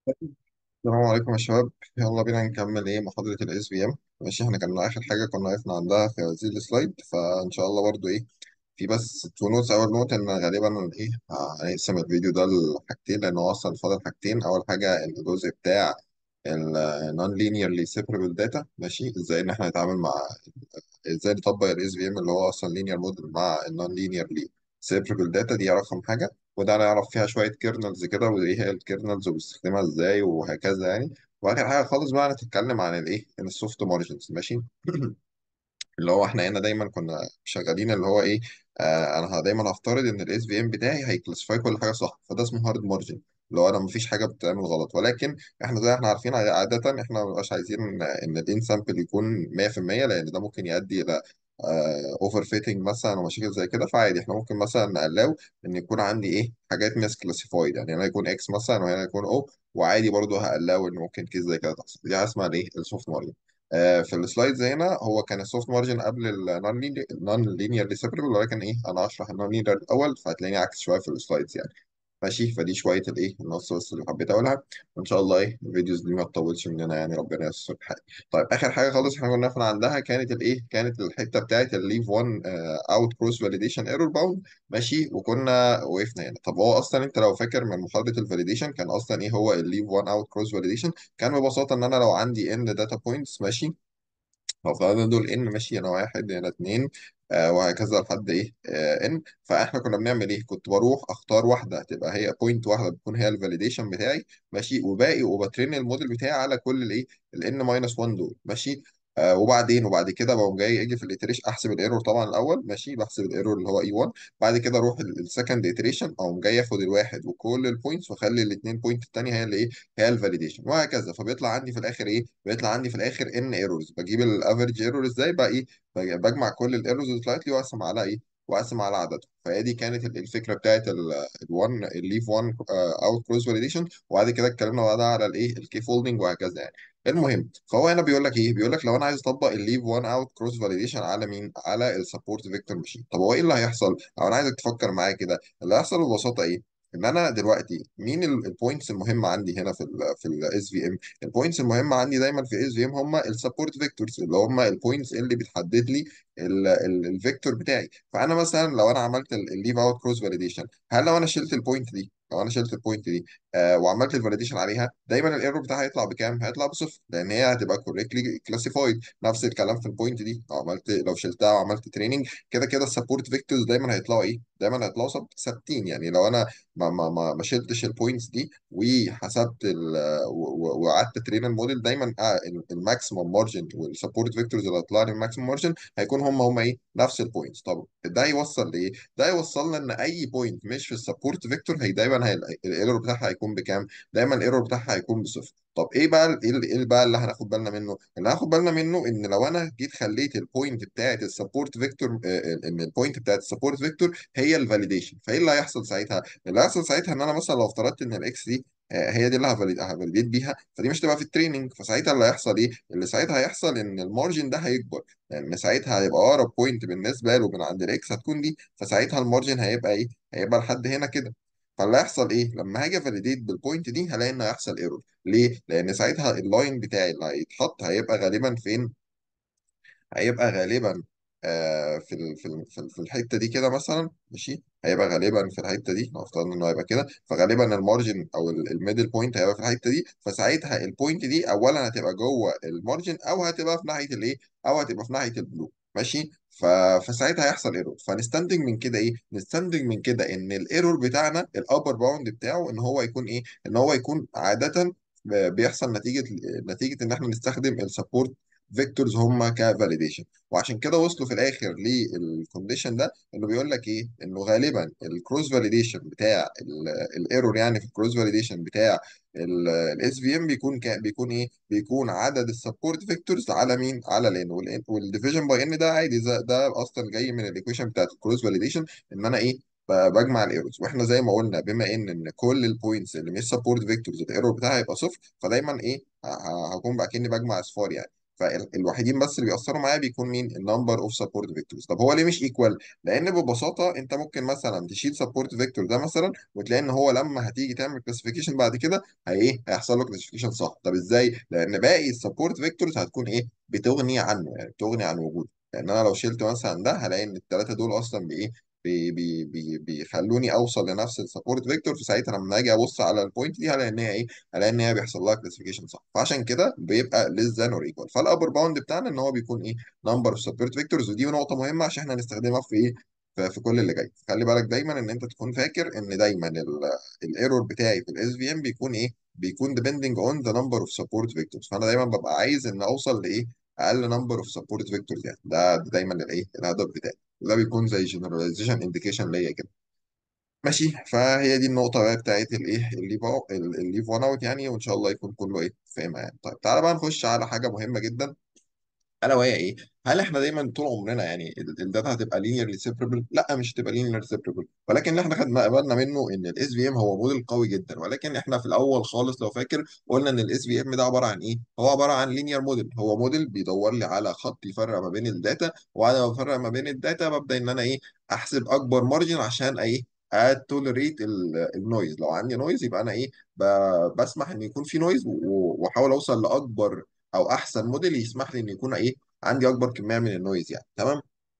السلام عليكم يا شباب يلا بينا نكمل ايه محاضرة الاس في ام ماشي احنا كنا اخر حاجة كنا وقفنا عندها في هذه السلايد فان شاء الله برضو ايه في بس تو نوتس اول نوت ان غالبا ايه هنقسم الفيديو ده لحاجتين لان هو اصلا فاضل حاجتين اول حاجة الجزء بتاع النون لينيرلي سيبرابل داتا ماشي ازاي ان احنا نتعامل مع ازاي نطبق الاس في ام اللي هو اصلا لينير موديل مع النون لينيرلي سيبرابل داتا دي رقم حاجة وده هنعرف فيها شوية كيرنلز كده وإيه هي الكيرنلز وبنستخدمها إزاي وهكذا يعني وآخر حاجة خالص بقى هنتكلم عن الإيه السوفت مارجنز ماشي اللي هو إحنا هنا دايما كنا شغالين اللي هو إيه آه أنا ه- دايما هفترض إن الإس في إم بتاعي هيكلاسيفاي كل حاجة صح فده اسمه هارد مارجن اللي هو أنا مفيش حاجة بتتعمل غلط ولكن إحنا زي ما إحنا عارفين عادة إحنا مبنبقاش عايزين إن إن الإن سامبل يكون 100% لأن ده ممكن يؤدي إلى اوفر فيتنج مثلا ومشاكل زي كده فعادي احنا ممكن مثلا نقلو ان يكون عندي ايه حاجات مس كلاسيفايد يعني هنا يكون اكس مثلا وهنا يكون او وعادي برضو هقلو ان ممكن كيس زي كده تحصل دي اسمها الايه السوفت مارجن آه في السلايدز هنا هو كان السوفت مارجن قبل النون لينير سيبربل ولكن ايه انا هشرح النون لينير الاول فهتلاقيني عكس شويه في السلايدز يعني ماشي فدي شويه الايه النص بس اللي حبيت اقولها وان شاء الله ايه الفيديوز دي ما تطولش مننا يعني ربنا يستر الحال طيب اخر حاجه خالص احنا كنا واقفين عندها كانت الايه كانت الحته بتاعت الليف 1 اوت كروس فاليديشن ايرور باوند ماشي وكنا وقفنا هنا طب هو اصلا انت لو فاكر من محاضره الفاليديشن كان اصلا ايه هو الليف 1 اوت كروس فاليديشن كان ببساطه ان انا لو عندي ان داتا بوينتس ماشي فافترضنا دول ان ماشي هنا واحد هنا اتنين آه وهكذا لحد ايه آه ان فاحنا كنا بنعمل ايه كنت بروح اختار واحده تبقى هي بوينت واحده بتكون هي الفاليديشن بتاعي ماشي وباقي وبترين الموديل بتاعي على كل الايه الان ماينس 1 دول ماشي آه وبعدين وبعد كده بقوم جاي اجي في الايتريشن احسب الايرور طبعا الاول ماشي بحسب الايرور اللي هو اي 1 بعد كده اروح السكند ايتريشن اقوم جاي اخد الواحد وكل البوينتس واخلي الاثنين بوينت الثانيه هي اللي ايه هي الفاليديشن وهكذا فبيطلع عندي في الاخر ايه بيطلع عندي في الاخر ان ايرورز بجيب الافريج ايرور ازاي بقى ايه بج- بجمع كل الايرورز اللي طلعت لي واقسم على ايه واقسم على عددهم فهي دي كانت ال- الفكره بتاعت ال1 الليف 1 اوت كروس فاليديشن وبعد كده اتكلمنا بعدها على الايه الكي فولدنج وهكذا يعني المهم فهو هنا بيقول لك ايه بيقول لك لو انا عايز اطبق الليف 1 اوت كروس فاليديشن على مين على السبورت فيكتور ماشين طب هو ايه اللي هيحصل او انا عايزك تفكر معايا كده اللي هيحصل ببساطه ايه ان انا دلوقتي مين البوينتس المهمه عندي هنا في ال في الاس في ام البوينتس المهمه عندي دايما في اس في ام هم السبورت فيكتورز اللي هم البوينتس اللي بتحدد لي الفيكتور بتاعي فانا مثلا لو انا عملت الليف اوت كروس فاليديشن هل لو انا شلت البوينت دي لو انا شلت البوينت دي آه وعملت الفاليديشن عليها دايما الايرور بتاعها هيطلع بكام؟ هيطلع بصفر لان هي هتبقى كوريكتلي كلاسيفايد نفس الكلام في البوينت دي لو عملت لو شلتها وعملت تريننج كده كده السبورت فيكتورز دايما هيطلعوا ايه؟ دايما هيطلعوا ثابت- ثابتين يعني لو انا ما ما ما ما شلتش البوينتس دي وحسبت ال و- و- وقعدت ترين الموديل دايما الماكسيمم مارجن والسبورت فيكتورز اللي هيطلع لي الماكسيمم مارجن هيكون هم هم ايه نفس البوينتس طب ده يوصل لايه ده يوصلنا ان اي بوينت مش في السبورت فيكتور هي دايما هي الايرور بتاعها هيكون بكام دايما الايرور بتاعها هيكون بصفر طب ايه بقى ايه اللي إيه بقى اللي هناخد بالنا منه اللي هناخد بالنا منه ان لو انا جيت خليت البوينت بتاعت السبورت فيكتور ان البوينت بتاعت السبورت فيكتور هي الفاليديشن فايه اللي هيحصل ساعتها اللي هيحصل ساعتها ان انا مثلا لو افترضت ان الاكس دي آه، هي دي اللي هفاليد- هفاليديت بيها فدي مش تبقى في التريننج فساعتها اللي هيحصل ايه اللي ساعتها هيحصل ان المارجن ده هيكبر لان ساعتها هيبقى اقرب بوينت بالنسبه له من عند الاكس هتكون دي فساعتها المارجن هيبقى ايه هيبقى لحد هنا كده فاللي هيحصل ايه لما هاجي فاليديت بالبوينت دي هلاقي ان هيحصل ايرور ليه لان ساعتها اللاين بتاعي اللي هيتحط هيبقى غالبا فين هيبقى غالبا آه في ال- في ال- في ال- في الحته دي كده مثلا ماشي هيبقى غالبا في الحته دي لو افترضنا انه هيبقى كده فغالبا المارجن او الميدل بوينت هيبقى في الحته دي فساعتها البوينت دي اولا هتبقى جوه المارجن او هتبقى في ناحيه الايه او هتبقى في ناحيه البلو ماشي ف... فساعتها هيحصل ايرور فنستنتج من كده ايه نستنتج من كده ان الايرور بتاعنا الابر باوند بتاعه ان هو يكون ايه ان هو يكون عاده بيحصل نتيجه نتيجه ان احنا نستخدم السبورت فيكتورز هم كفاليديشن وعشان كده وصلوا في الاخر للكونديشن ده انه بيقول لك ايه انه غالبا الكروس فاليديشن بتاع الايرور يعني في الكروس فاليديشن بتاع الاس في ام بيكون كا بيكون ايه بيكون عدد السبورت فيكتورز على مين على الان والديفيجن باي ان ده عادي ده, ده اصلا جاي من الايكويشن بتاعت الكروس فاليديشن ان انا ايه ب- بجمع الايرورز واحنا زي ما قلنا بما ان ان كل البوينتس اللي مش سبورت فيكتورز الايرور بتاعها هيبقى صفر فدايما ايه ه- ه- هكون بقى كاني بجمع اصفار يعني فالوحيدين بس اللي بيأثروا معايا بيكون مين النمبر اوف سبورت فيكتورز طب هو ليه مش ايكوال لان ببساطه انت ممكن مثلا تشيل سبورت فيكتور ده مثلا وتلاقي ان هو لما هتيجي تعمل كلاسيفيكيشن بعد كده هي ايه هيحصل له كلاسيفيكيشن صح طب ازاي لان باقي السبورت فيكتورز هتكون ايه بتغني عنه يعني بتغني عن وجوده لان انا لو شلت مثلا ده هلاقي ان الثلاثه دول اصلا بايه بي بي بي بيخلوني اوصل لنفس السبورت فيكتور فساعتها لما اجي ابص على البوينت دي هلاقي ان هي ايه هلاقي ان هي بيحصل لها كلاسيفيكيشن صح فعشان كده بيبقى less than or equal فالابر باوند بتاعنا ان هو بيكون ايه نمبر اوف سبورت فيكتورز ودي نقطه مهمه عشان احنا هنستخدمها في ايه في في كل اللي جاي خلي بالك دايما ان انت تكون فاكر ان دايما الايرور بتاعي في الاس في ام بيكون ايه بيكون depending on the number of support vectors فانا دايما ببقى عايز ان اوصل لايه اقل نمبر اوف سبورت فيكتورز يعني ده, ده دايما الايه الهدف بتاعي ده بيكون زي جنراليزيشن انديكيشن ليا كده ماشي فهي دي النقطة بقى بتاعت الايه الليف أو- ال- الليف وان اوت يعني وان شاء الله يكون كله ايه فاهمها يعني طيب تعالى بقى نخش على حاجة مهمة جدا الا وهي ايه؟ هل احنا دايما طول عمرنا يعني ال- الداتا هتبقى لينيرلي سيبربل؟ لا مش هتبقى لينيرلي سيبربل ولكن اللي احنا خدنا بالنا منه ان الاس في ام هو موديل قوي جدا ولكن احنا في الاول خالص لو فاكر قلنا ان الاس في ام ده عباره عن ايه؟ هو عباره عن لينير موديل هو موديل بيدور لي على خط يفرق ما بين الداتا وبعد ما بفرق ما بين الداتا ببدا ان انا ايه احسب اكبر مارجن عشان ايه اتوليريت النويز لو عندي نويز يبقى انا ايه ب- بسمح ان يكون في نويز واحاول اوصل لاكبر او احسن موديل يسمح لي ان يكون ايه عندي اكبر كميه من النويز يعني تمام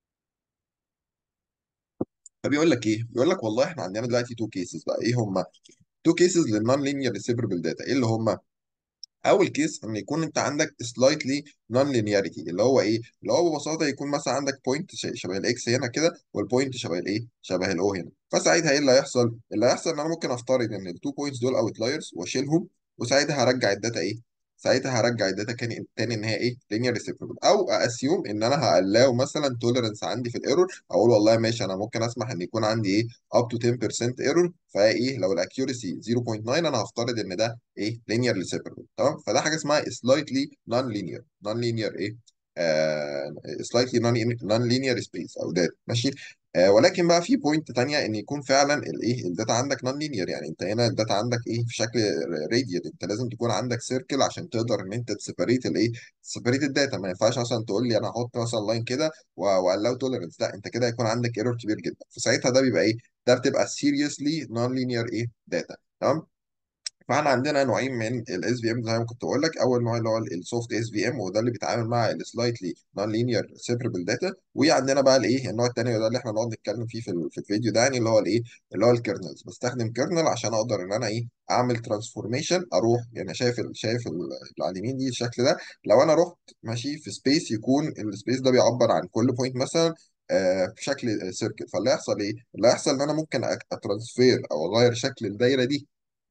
فبيقول لك ايه بيقول لك والله احنا عندنا دلوقتي تو كيسز بقى ايه هم تو كيسز للنون لينير ريسيفربل داتا ايه اللي هم اول كيس ان يكون انت عندك سلايتلي نون لينياريتي اللي هو ايه اللي هو ببساطه يكون مثلا عندك بوينت شبه الاكس هنا كده والبوينت شبه الايه شبه الاو هنا فساعتها ايه اللي هيحصل اللي هيحصل ان انا ممكن افترض ان التو بوينتس دول اوتلايرز واشيلهم وساعتها هرجع الداتا ايه ساعتها هرجع الداتا كان تاني ان هي ايه لينير ريسيفربل او اسيوم ان انا هقلاو مثلا توليرنس عندي في الايرور اقول والله ماشي انا ممكن اسمح ان يكون عندي ايه up to 10% ايرور فايه لو الاكيورسي 0.9 انا هفترض ان ده ايه لينيرلي سيبربل تمام فده حاجه اسمها سلايتلي نون لينير نون لينير ايه سلايتلي نون نون لينير سبيس او داتا ماشي آه ولكن بقى في بوينت تانية ان يكون فعلا الايه الداتا عندك نون لينير يعني انت هنا الداتا عندك ايه في شكل راديال انت لازم تكون عندك سيركل عشان تقدر ان انت تسيبريت الايه تسيبريت الداتا ما ينفعش مثلا تقول لي انا هحط مثلا لاين كده والاو توليرنس لا انت كده هيكون عندك ايرور كبير جدا فساعتها ده بيبقى ايه ده بتبقى seriously non linear ايه داتا تمام فاحنا عندنا نوعين من الاس في ام زي ما كنت بقول لك اول نوع اللي هو السوفت اس في ام وده اللي بيتعامل مع السلايتلي نون لينير سيبربل داتا وعندنا بقى الايه النوع الثاني وده اللي احنا نقعد نتكلم فيه في, ال- في الفيديو ده يعني اللي هو الايه اللي هو الكيرنلز بستخدم كيرنل عشان اقدر ان انا ايه اعمل ترانسفورميشن اروح يعني شايف ال شايف ال- اللي على اليمين دي الشكل ده لو انا رحت ماشي في سبيس يكون السبيس ده بيعبر عن كل بوينت مثلا آه، في شكل سيركل فاللي هيحصل ايه؟ اللي هيحصل ان انا ممكن أك- اترانسفير او اغير شكل الدايره دي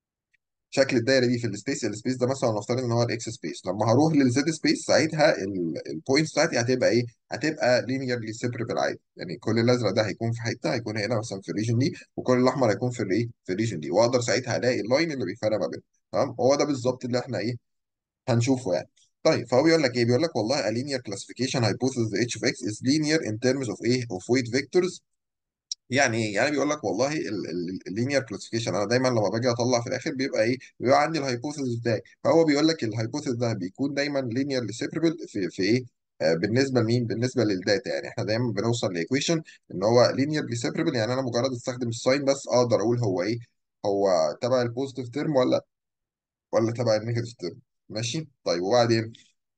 شكل الدايره دي في السبيس السبيس ده مثلا نفترض ان هو الاكس سبيس لما هروح للزد سبيس ساعتها البوينتس بتاعتي هتبقى ايه هتبقى لينيرلي سيبربل عادي يعني كل الازرق ده هيكون في حته هيكون هنا مثلا في الريجن دي وكل الاحمر هيكون في الايه في الريجن دي واقدر ساعتها الاقي اللاين اللي بيفرق ما بينهم تمام هو ده بالظبط اللي احنا ايه هنشوفه يعني طيب فهو بيقول لك ايه بيقول لك والله a linear classification hypothesis h of x is linear in terms of ايه of weight vectors يعني ايه؟ يعني بيقول لك والله اللينير كلاسيفيكيشن انا دايما لما باجي اطلع في الاخر بيبقى ايه؟ بيبقى عندي الهايبوثيسز بتاعي فهو بيقول لك الهايبوثيسز ده بيكون دايما لينيرلي سيبربل في في ايه؟ آه بالنسبه لمين؟ بالنسبه للداتا يعني احنا دايما بنوصل لايكويشن ان هو لينيرلي سيبربل يعني انا مجرد استخدم الساين بس اقدر اقول هو ايه؟ هو تبع البوزيتيف تيرم ولا ولا تبع النيجاتيف تيرم ماشي؟ طيب وبعدين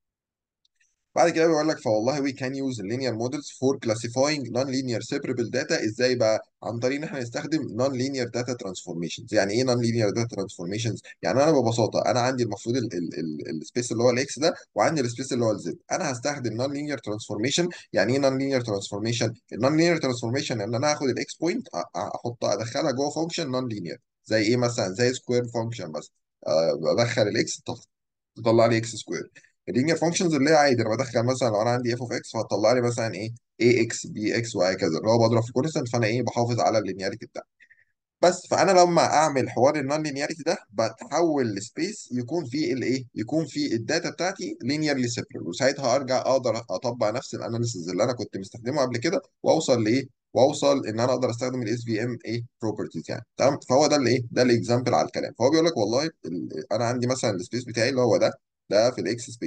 بعد كده بيقول لك فوالله we can use linear models for classifying non-linear separable data ازاي بقى عن طريق ان احنا نستخدم non-linear data transformations يعني ايه non-linear data transformations يعني انا ببساطه انا عندي المفروض السبيس اللي هو الاكس ده وعندي السبيس اللي هو الزد انا هستخدم non-linear transformation يعني ايه non-linear transformation non-linear transformation ان انا هاخد الاكس بوينت احط ادخلها جوه فانكشن non-linear زي ايه مثلا زي سكوير فانكشن بس أه بدخل الاكس تطلع لي اكس سكوير اللينير فانكشنز اللي هي عادي انا بدخل مثلا لو انا عندي اف اوف اكس فهتطلع لي مثلا ايه اي اكس بي اكس وهكذا اللي هو بضرب في كونستنت فانا ايه بحافظ على اللينياريتي بتاعتي بس فانا لما اعمل حوار النون لينياريتي ده بتحول لسبيس يكون فيه الايه يكون فيه الداتا بتاعتي لينيرلي سيبرال وساعتها ارجع اقدر اطبق نفس الاناليسيز اللي انا كنت مستخدمه قبل كده واوصل لايه واوصل ان انا اقدر استخدم الاس في ام ايه بروبرتيز يعني تمام فهو ده الايه ده الاكزامبل على الكلام فهو بيقول لك والله ال- انا عندي مثلا السبيس بتاعي اللي هو ده ده في الاكس سبيس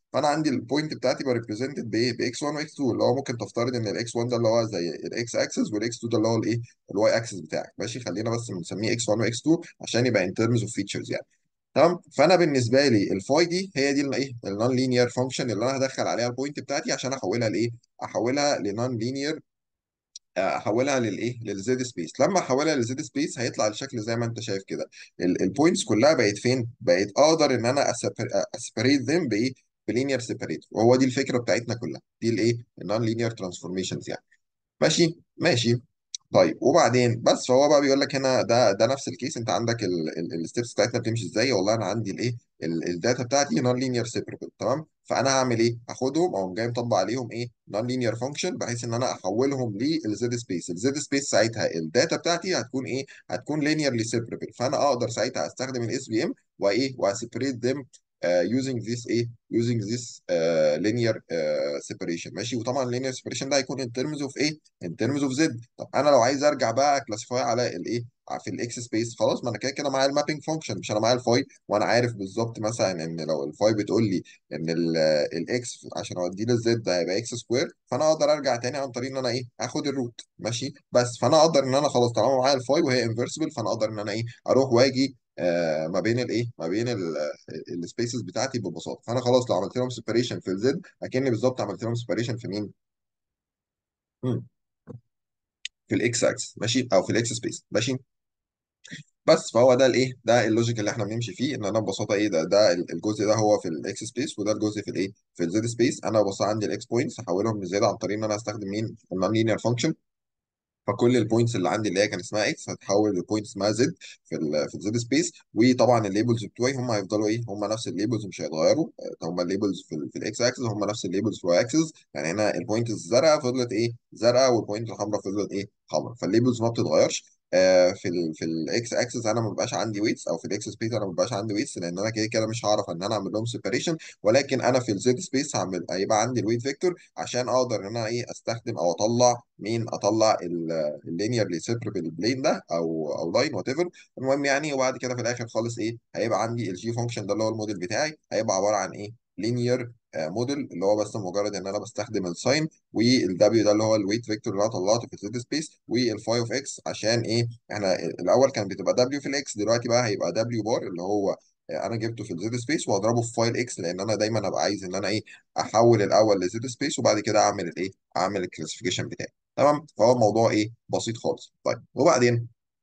فانا عندي البوينت بتاعتي بريبريزنتد بايه باكس 1 واكس 2 اللي هو ممكن تفترض ان الاكس 1 ده اللي هو زي الاكس اكسس والاكس 2 ده اللي هو الايه الواي اكسس بتاعك ماشي خلينا بس نسميه اكس 1 واكس 2 عشان يبقى ان ترمز اوف فيتشرز يعني تمام فانا بالنسبه لي الفاي دي هي دي الايه النون لينير فانكشن اللي انا هدخل عليها البوينت بتاعتي عشان احولها لايه احولها لنون لينير احولها للايه للزد سبيس لما احولها للزد سبيس هيطلع الشكل زي ما انت شايف كده البوينتس كلها بقت فين بقت اقدر ان انا اسيبريت ذم بايه بلينير سيبريت وهو دي الفكره بتاعتنا كلها دي الايه النون لينير ترانسفورميشنز يعني ماشي ماشي طيب وبعدين بس فهو بقى بيقول لك هنا ده ده نفس الكيس انت عندك الستبس بتاعتنا بتمشي ازاي والله انا عندي الايه الداتا بتاعتي نون لينير سيبربل تمام فانا هعمل ايه هاخدهم او جاي مطبق عليهم ايه نون لينير فانكشن بحيث ان انا احولهم للزد سبيس الزد سبيس ساعتها الداتا بتاعتي هتكون ايه هتكون لينيرلي سيبربل فانا اقدر ساعتها استخدم الاس بي ام وايه واسيبريت ذم using this ايه using this uh, linear uh, separation ماشي وطبعا linear separation ده هيكون in terms of ايه in terms of z طب انا لو عايز ارجع بقى كلاسيفاي على الايه في الاكس سبيس خلاص ما انا كده كده معايا المابينج فانكشن مش انا معايا الفاي وانا عارف بالظبط مثلا ان لو الفاي بتقول لي ان الاكس عشان اوديه للزد ده هيبقى اكس سكوير فانا اقدر ارجع تاني عن طريق ان انا ايه اخد الروت ماشي بس فانا اقدر ان انا خلاص طالما معايا الفاي وهي انفرسبل فانا اقدر ان انا ايه اروح واجي آه ما بين الايه ما بين السبيسز بتاعتي ببساطه فانا خلاص لو عملت لهم سيبريشن في الزد اكني بالظبط عملت لهم سيبريشن في مين؟ مم. في الاكس اكس ماشي او في الاكس سبيس ماشي بس فهو ده الايه ده اللوجيك اللي احنا بنمشي فيه ان انا ببساطه ايه ده ده الجزء ده هو في الاكس سبيس وده الجزء في الايه في الزد سبيس انا ببساطه عندي الاكس بوينتس هحولهم لزد عن طريق ان انا استخدم مين النون لينير فانكشن فكل البوينتس اللي عندي اللي هي كان اسمها اكس هتحول لبوينت اسمها زد في ال في الزد سبيس وطبعا الليبلز بتوعي هم هيفضلوا ايه هم نفس الليبلز مش هيتغيروا آه، هم الليبلز في ال في الاكس اكسس هم نفس الليبلز في الواي اكسس يعني هنا البوينت الزرقاء فضلت ايه زرقاء والبوينت الحمراء فضلت ايه حمراء فالليبلز ما بتتغيرش آه في ال في الاكس اكسس انا ما بيبقاش عندي ويتس او في الاكس سبيس انا ما بيبقاش عندي ويتس لان انا كده كده مش هعرف ان انا اعمل لهم سيبريشن ولكن انا في الزد سبيس هعمل هيبقى عندي الويت فيكتور عشان اقدر ان انا ايه استخدم او اطلع مين اطلع اللينيرلي سيبربل بلين ده او او لاين وات ايفر المهم يعني وبعد كده في الاخر خالص ايه هيبقى عندي الجي فانكشن ده اللي هو الموديل بتاعي هيبقى عباره عن ايه لينير موديل اللي هو بس مجرد ان انا بستخدم الساين والدبليو ده اللي هو الويت فيكتور اللي انا طلعته في الزد سبيس والفاي اوف اكس عشان ايه احنا الاول كان بتبقى دبليو في الاكس دلوقتي بقى هيبقى دبليو بار اللي هو آه، انا جبته في الزد سبيس واضربه في فايل اكس لان انا دايما ابقى عايز ان انا ايه احول الاول لزد سبيس وبعد كده اعمل الايه اعمل الكلاسيفيكيشن بتاعي تمام فهو الموضوع ايه بسيط خالص طيب وبعدين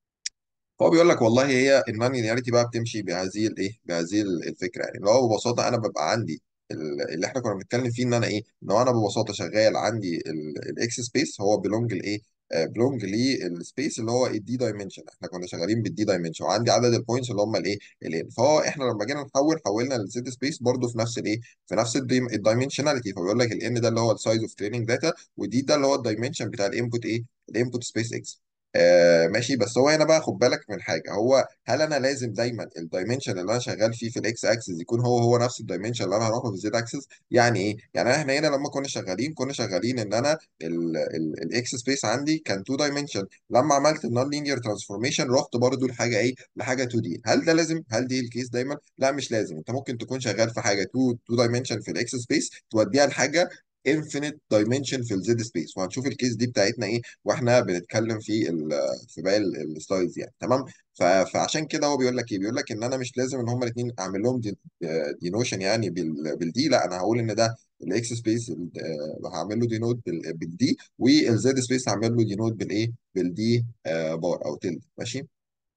فهو بيقول لك والله هي النون لينياريتي بقى بتمشي بهذه الايه بهذه الفكره يعني اللي هو ببساطه انا ببقى عندي ال- اللي احنا كنا بنتكلم فيه ان انا ايه ان هو انا ببساطه شغال عندي الاكس سبيس هو بيلونج لايه بلونج للسبيس اللي هو الدي دايمنشن احنا كنا شغالين بالدي دايمنشن وعندي عدد البوينتس اللي هم الايه الان فهو احنا لما جينا نحول حولنا للزد سبيس برضه في نفس الايه في نفس الدايمنشناليتي فبيقول لك الان ده اللي هو السايز اوف تريننج داتا ودي ده اللي هو الدايمنشن بتاع الانبوت ايه الانبوت سبيس اكس آه ماشي بس هو هنا بقى خد بالك من حاجه هو هل انا لازم دايما الدايمنشن اللي انا شغال فيه في الاكس اكسس يكون هو هو نفس الدايمنشن اللي انا هروحه في الزد اكسس يعني ايه يعني احنا هنا لما كنا شغالين كنا شغالين ان انا الاكس سبيس عندي كان 2 دايمنشن لما عملت النون لينير ترانسفورميشن رحت برضو لحاجه ايه لحاجه 2 دي هل ده لازم هل دي الكيس دايما لا مش لازم انت ممكن تكون شغال في حاجه 2 2 دايمنشن في الاكس سبيس توديها لحاجه انفينيت دايمنشن في الزد سبيس وهنشوف الكيس دي بتاعتنا ايه واحنا بنتكلم في ال في باقي السلايدز يعني تمام ف- فعشان كده هو بيقول لك ايه بيقول لك ان انا مش لازم ان هما الاثنين اعمل لهم دي دينوشن يعني بال- بالدي لا انا هقول ان ده الاكس سبيس هعمل له دينوت بالدي والزد سبيس هعمل له دينوت بالايه بالدي آه، بار او تلد ماشي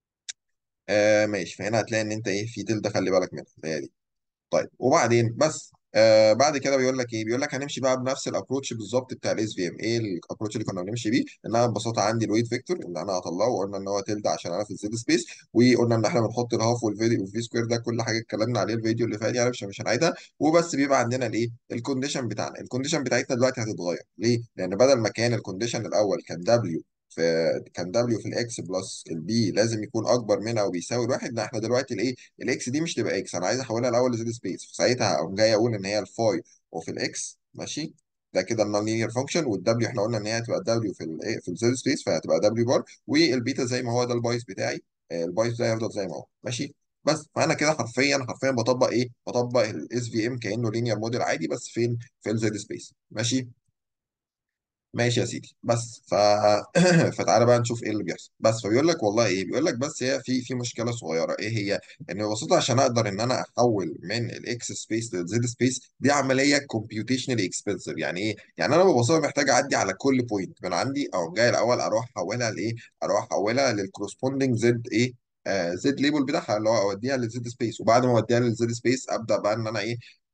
آه ماشي فهنا هتلاقي ان انت ايه في تلد خلي بالك منها اللي هي دي طيب وبعدين بس آه بعد كده بيقول لك ايه بيقول لك هنمشي بقى بنفس الابروتش بالظبط بتاع الاس في ام ايه الابروتش اللي كنا بنمشي بيه ان انا ببساطه عندي الويت فيكتور اللي انا هطلعه وقلنا ان هو تلت عشان انا في الزد سبيس وقلنا ان احنا بنحط الهاف والفيديو والفي سكوير ده كل حاجه اتكلمنا عليه الفيديو اللي فات يعني مش مش هنعيدها وبس بيبقى عندنا الايه الكونديشن بتاعنا الكونديشن بتاعتنا دلوقتي هتتغير ليه لان بدل ما كان الكونديشن الاول كان دبليو في كان دبليو في الاكس بلس البي لازم يكون اكبر من او بيساوي الواحد لا احنا دلوقتي الايه الاكس دي مش تبقى اكس انا عايز احولها الاول لزد سبيس فساعتها اقوم جاي اقول ان هي الفاي وفي الاكس ماشي ده كده النون لينير فانكشن والدبليو احنا قلنا ان هي هتبقى دبليو في ال في الزد سبيس فهتبقى دبليو بار والبيتا زي ما هو ده البايس بتاعي آه، البايس بتاعي هيفضل زي ما هو ماشي بس فانا كده حرفيا حرفيا بطبق ايه بطبق الاس في ام كانه لينير موديل عادي بس فين في الزد سبيس ماشي ماشي يا سيدي بس ف... فتعالى بقى نشوف ايه اللي بيحصل بس فبيقول لك والله ايه بيقول لك بس هي في في مشكله صغيره ايه هي ان ببساطه عشان اقدر ان انا احول من الاكس سبيس للزد سبيس دي عمليه كومبيوتيشنالي اكسبنسيف يعني ايه يعني انا ببساطه محتاج اعدي على كل بوينت من عندي او جاي الاول اروح احولها لايه اروح احولها للكورسبوندنج زد ايه آه زد ليبل بتاعها اللي هو اوديها للزد سبيس وبعد ما اوديها للزد سبيس ابدا بقى ان انا ايه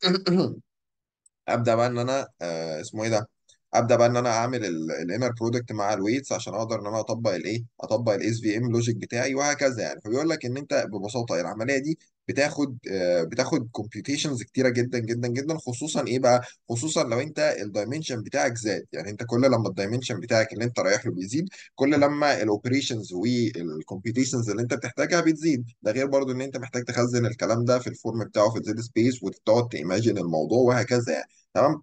ابدا بقى ان انا آه اسمه ايه ده ابدا بقى ان انا اعمل الانر برودكت مع الويتس عشان اقدر ان انا اطبق الايه اطبق الاس في ام لوجيك بتاعي وهكذا يعني فبيقول لك ان انت ببساطه العمليه دي بتاخد آه بتاخد كومبيوتيشنز كتيره جدا جدا جدا خصوصا ايه بقى خصوصا لو انت الدايمنشن بتاعك زاد يعني انت كل لما الدايمنشن بتاعك اللي انت رايح له بيزيد كل لما الاوبريشنز والكومبيوتيشنز اللي انت بتحتاجها بتزيد ده غير برضو ان انت محتاج تخزن الكلام ده في الفورم بتاعه في الزد سبيس وتقعد تيماجن الموضوع وهكذا يعني تمام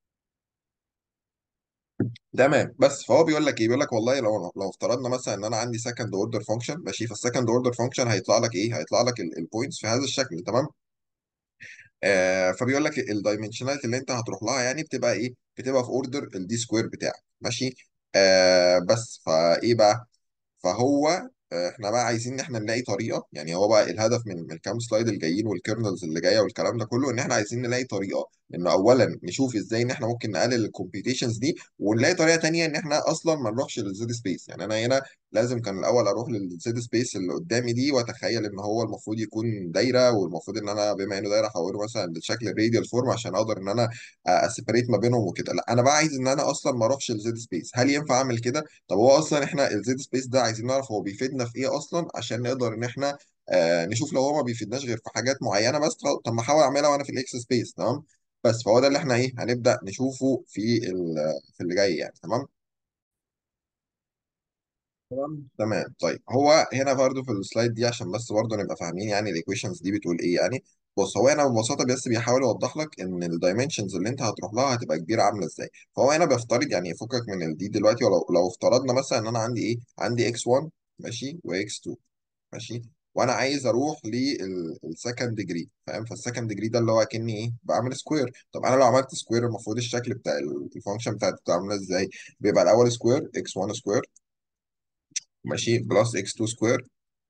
تمام بس فهو بيقول لك ايه بيقول لك والله لو لو افترضنا مثلا ان انا عندي سكند اوردر فانكشن ماشي فالسكند اوردر فانكشن هيطلع لك ايه هيطلع لك البوينتس في هذا الشكل تمام آه فبيقول لك الدايمنشناليتي اللي انت هتروح لها يعني بتبقى ايه بتبقى في اوردر الدي سكوير بتاعك ماشي آه بس فايه بقى فهو آه، احنا بقى عايزين ان احنا نلاقي طريقه يعني هو بقى الهدف من من الكام سلايد الجايين والكيرنلز اللي جايه والكلام ده كله ان احنا عايزين نلاقي طريقه انه اولا نشوف ازاي ان احنا ممكن نقلل الكومبيتيشنز دي ونلاقي طريقه تانيه ان احنا اصلا ما نروحش للزد سبيس يعني انا هنا لازم كان الاول اروح للزد سبيس اللي قدامي دي واتخيل ان هو المفروض يكون دايره والمفروض ان انا بما انه دايره احوله مثلا لشكل الراديال فورم عشان اقدر ان انا اسيبريت ما بينهم وكده لا انا بقى عايز ان انا اصلا ما اروحش للزد سبيس هل ينفع اعمل كده طب هو اصلا احنا الزد سبيس ده عايزين نعرف هو بيفيدنا في ايه اصلا عشان نقدر ان احنا آه نشوف لو هو ما بيفيدناش غير في حاجات معينه بس خلاص، طب ما احاول اعملها وانا في الاكس سبيس تمام بس فهو ده اللي احنا ايه هنبدا نشوفه في ال- في اللي جاي يعني تمام تمام تمام طيب هو هنا برضو في السلايد دي عشان بس برضو نبقى فاهمين يعني الايكويشنز دي بتقول ايه يعني بص هو هنا ببساطه بس بيحاول يوضح لك ان الدايمنشنز اللي انت هتروح لها هتبقى كبيره عامله ازاي فهو هنا بيفترض يعني فكك من الدي دلوقتي ولو لو افترضنا مثلا ان انا عندي ايه عندي اكس 1 ماشي واكس 2 ماشي وانا عايز اروح للسكند ديجري فاهم فالسكند ديجري ده اللي هو اكني ايه بعمل سكوير طب انا لو عملت سكوير المفروض الشكل بتاع الفانكشن بتاعتي بتبقى عامله ازاي بيبقى الاول سكوير اكس 1 سكوير ماشي بلس اكس 2 سكوير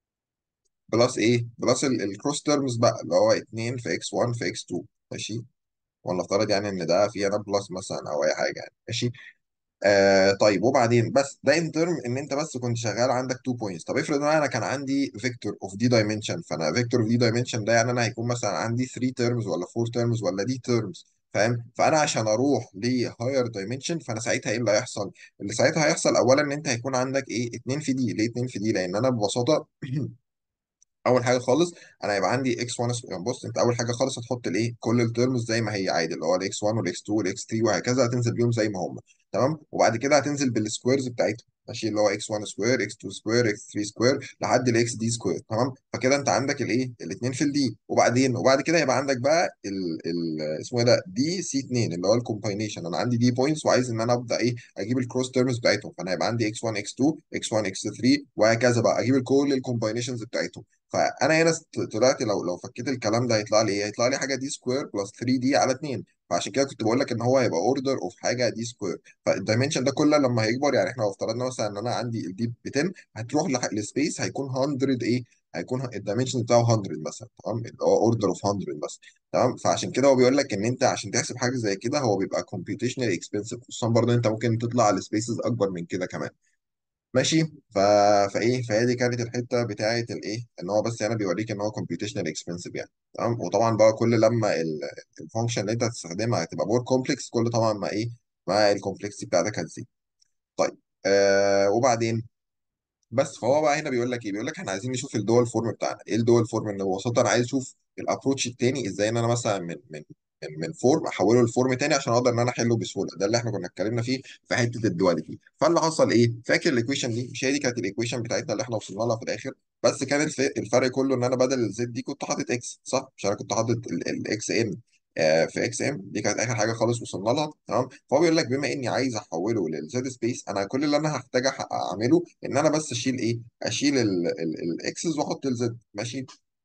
بلس ايه بلس الكروس تيرمز بقى اللي هو 2 في اكس 1 في اكس 2 ماشي ولا افترض يعني ان ده فيه انا بلس مثلا او اي حاجه يعني ماشي آه طيب وبعدين بس ده ان ترم ان انت بس كنت شغال عندك 2 بوينتس طب افرض بقى انا كان عندي فيكتور اوف دي دايمنشن فانا فيكتور اوف دي دايمنشن ده يعني انا هيكون مثلا عندي 3 تيرمز ولا 4 تيرمز ولا دي تيرمز فاهم فانا عشان اروح لهاير دايمنشن فانا ساعتها ايه اللي هيحصل اللي ساعتها هيحصل اولا ان انت هيكون عندك ايه 2 في دي ليه 2 في دي لان انا ببساطه اول حاجه خالص انا هيبقى عندي اكس 1 يعني بص انت اول حاجه خالص هتحط الايه كل الترمز زي ما هي عادي اللي هو الاكس 1 والاكس 2 والاكس 3 وهكذا هتنزل بيهم زي ما هم تمام وبعد كده هتنزل بالسكويرز بتاعتهم ماشي اللي هو اكس 1 سكوير اكس 2 سكوير اكس 3 سكوير لحد الاكس دي سكوير تمام فكده انت عندك الايه الاثنين في الدي وبعدين وبعد كده يبقى عندك بقى ال ال اسمه ايه ده دي سي 2 اللي هو الكومباينيشن انا عندي دي بوينتس وعايز ان انا ابدا ايه اجيب الكروس تيرمز بتاعتهم فانا هيبقى عندي اكس 1 اكس 2 اكس 1 اكس 3 وهكذا بقى اجيب كل الكومباينيشنز بتاعتهم فانا هنا است- طلعت لو لو فكيت الكلام ده هيطلع لي ايه؟ هيطلع لي حاجه دي سكوير بلس 3 دي على 2 فعشان كده كنت بقول لك ان هو هيبقى اوردر اوف حاجه دي سكوير فالدايمنشن ده كله لما هيكبر يعني احنا لو افترضنا مثلا ان انا عندي الدي ب 10 هتروح لح- لسبيس هيكون 100 ايه؟ هيكون الدايمنشن بتاعه 100 مثلا تمام اللي هو اوردر اوف 100 مثلا تمام فعشان كده هو بيقول لك ان انت عشان تحسب حاجه زي كده هو بيبقى كومبيوتيشنال اكسبنسيف خصوصا برضه انت ممكن تطلع على سبيسز اكبر من كده كمان ماشي ف... فايه فهي دي كانت الحته بتاعه الايه ان هو بس يعني بيوريك ان هو كومبيوتيشنال اكسبنسيف يعني تمام وطبعا بقى كل لما الفانكشن اللي انت هتستخدمها هتبقى مور كومبلكس كل طبعا ما ايه ما الكومبلكسيتي بتاعتك هتزيد طيب آه وبعدين بس فهو بقى هنا بيقول لك ايه بيقول لك احنا عايزين نشوف الدول فورم بتاعنا ايه الدول فورم ان ببساطه انا عايز اشوف الابروتش التاني ازاي ان انا مثلا من من من من فورم احوله لفورم تاني عشان اقدر ان انا احله بسهوله ده اللي احنا كنا اتكلمنا فيه في حته الدواليتي فاللي حصل ايه فاكر الايكويشن دي مش هي دي كانت الايكويشن بتاعتنا اللي احنا وصلنا لها في الاخر بس كان الف- الفرق كله ان انا بدل الزد دي كنت حاطط اكس صح مش انا كنت حاطط الاكس ام في اكس ام دي كانت اخر حاجه خالص وصلنا لها تمام فهو بيقول لك بما اني عايز احوله للزد سبيس انا كل اللي انا هحتاج أح- اعمله ان انا بس اشيل ايه اشيل الاكسس واحط الزد ماشي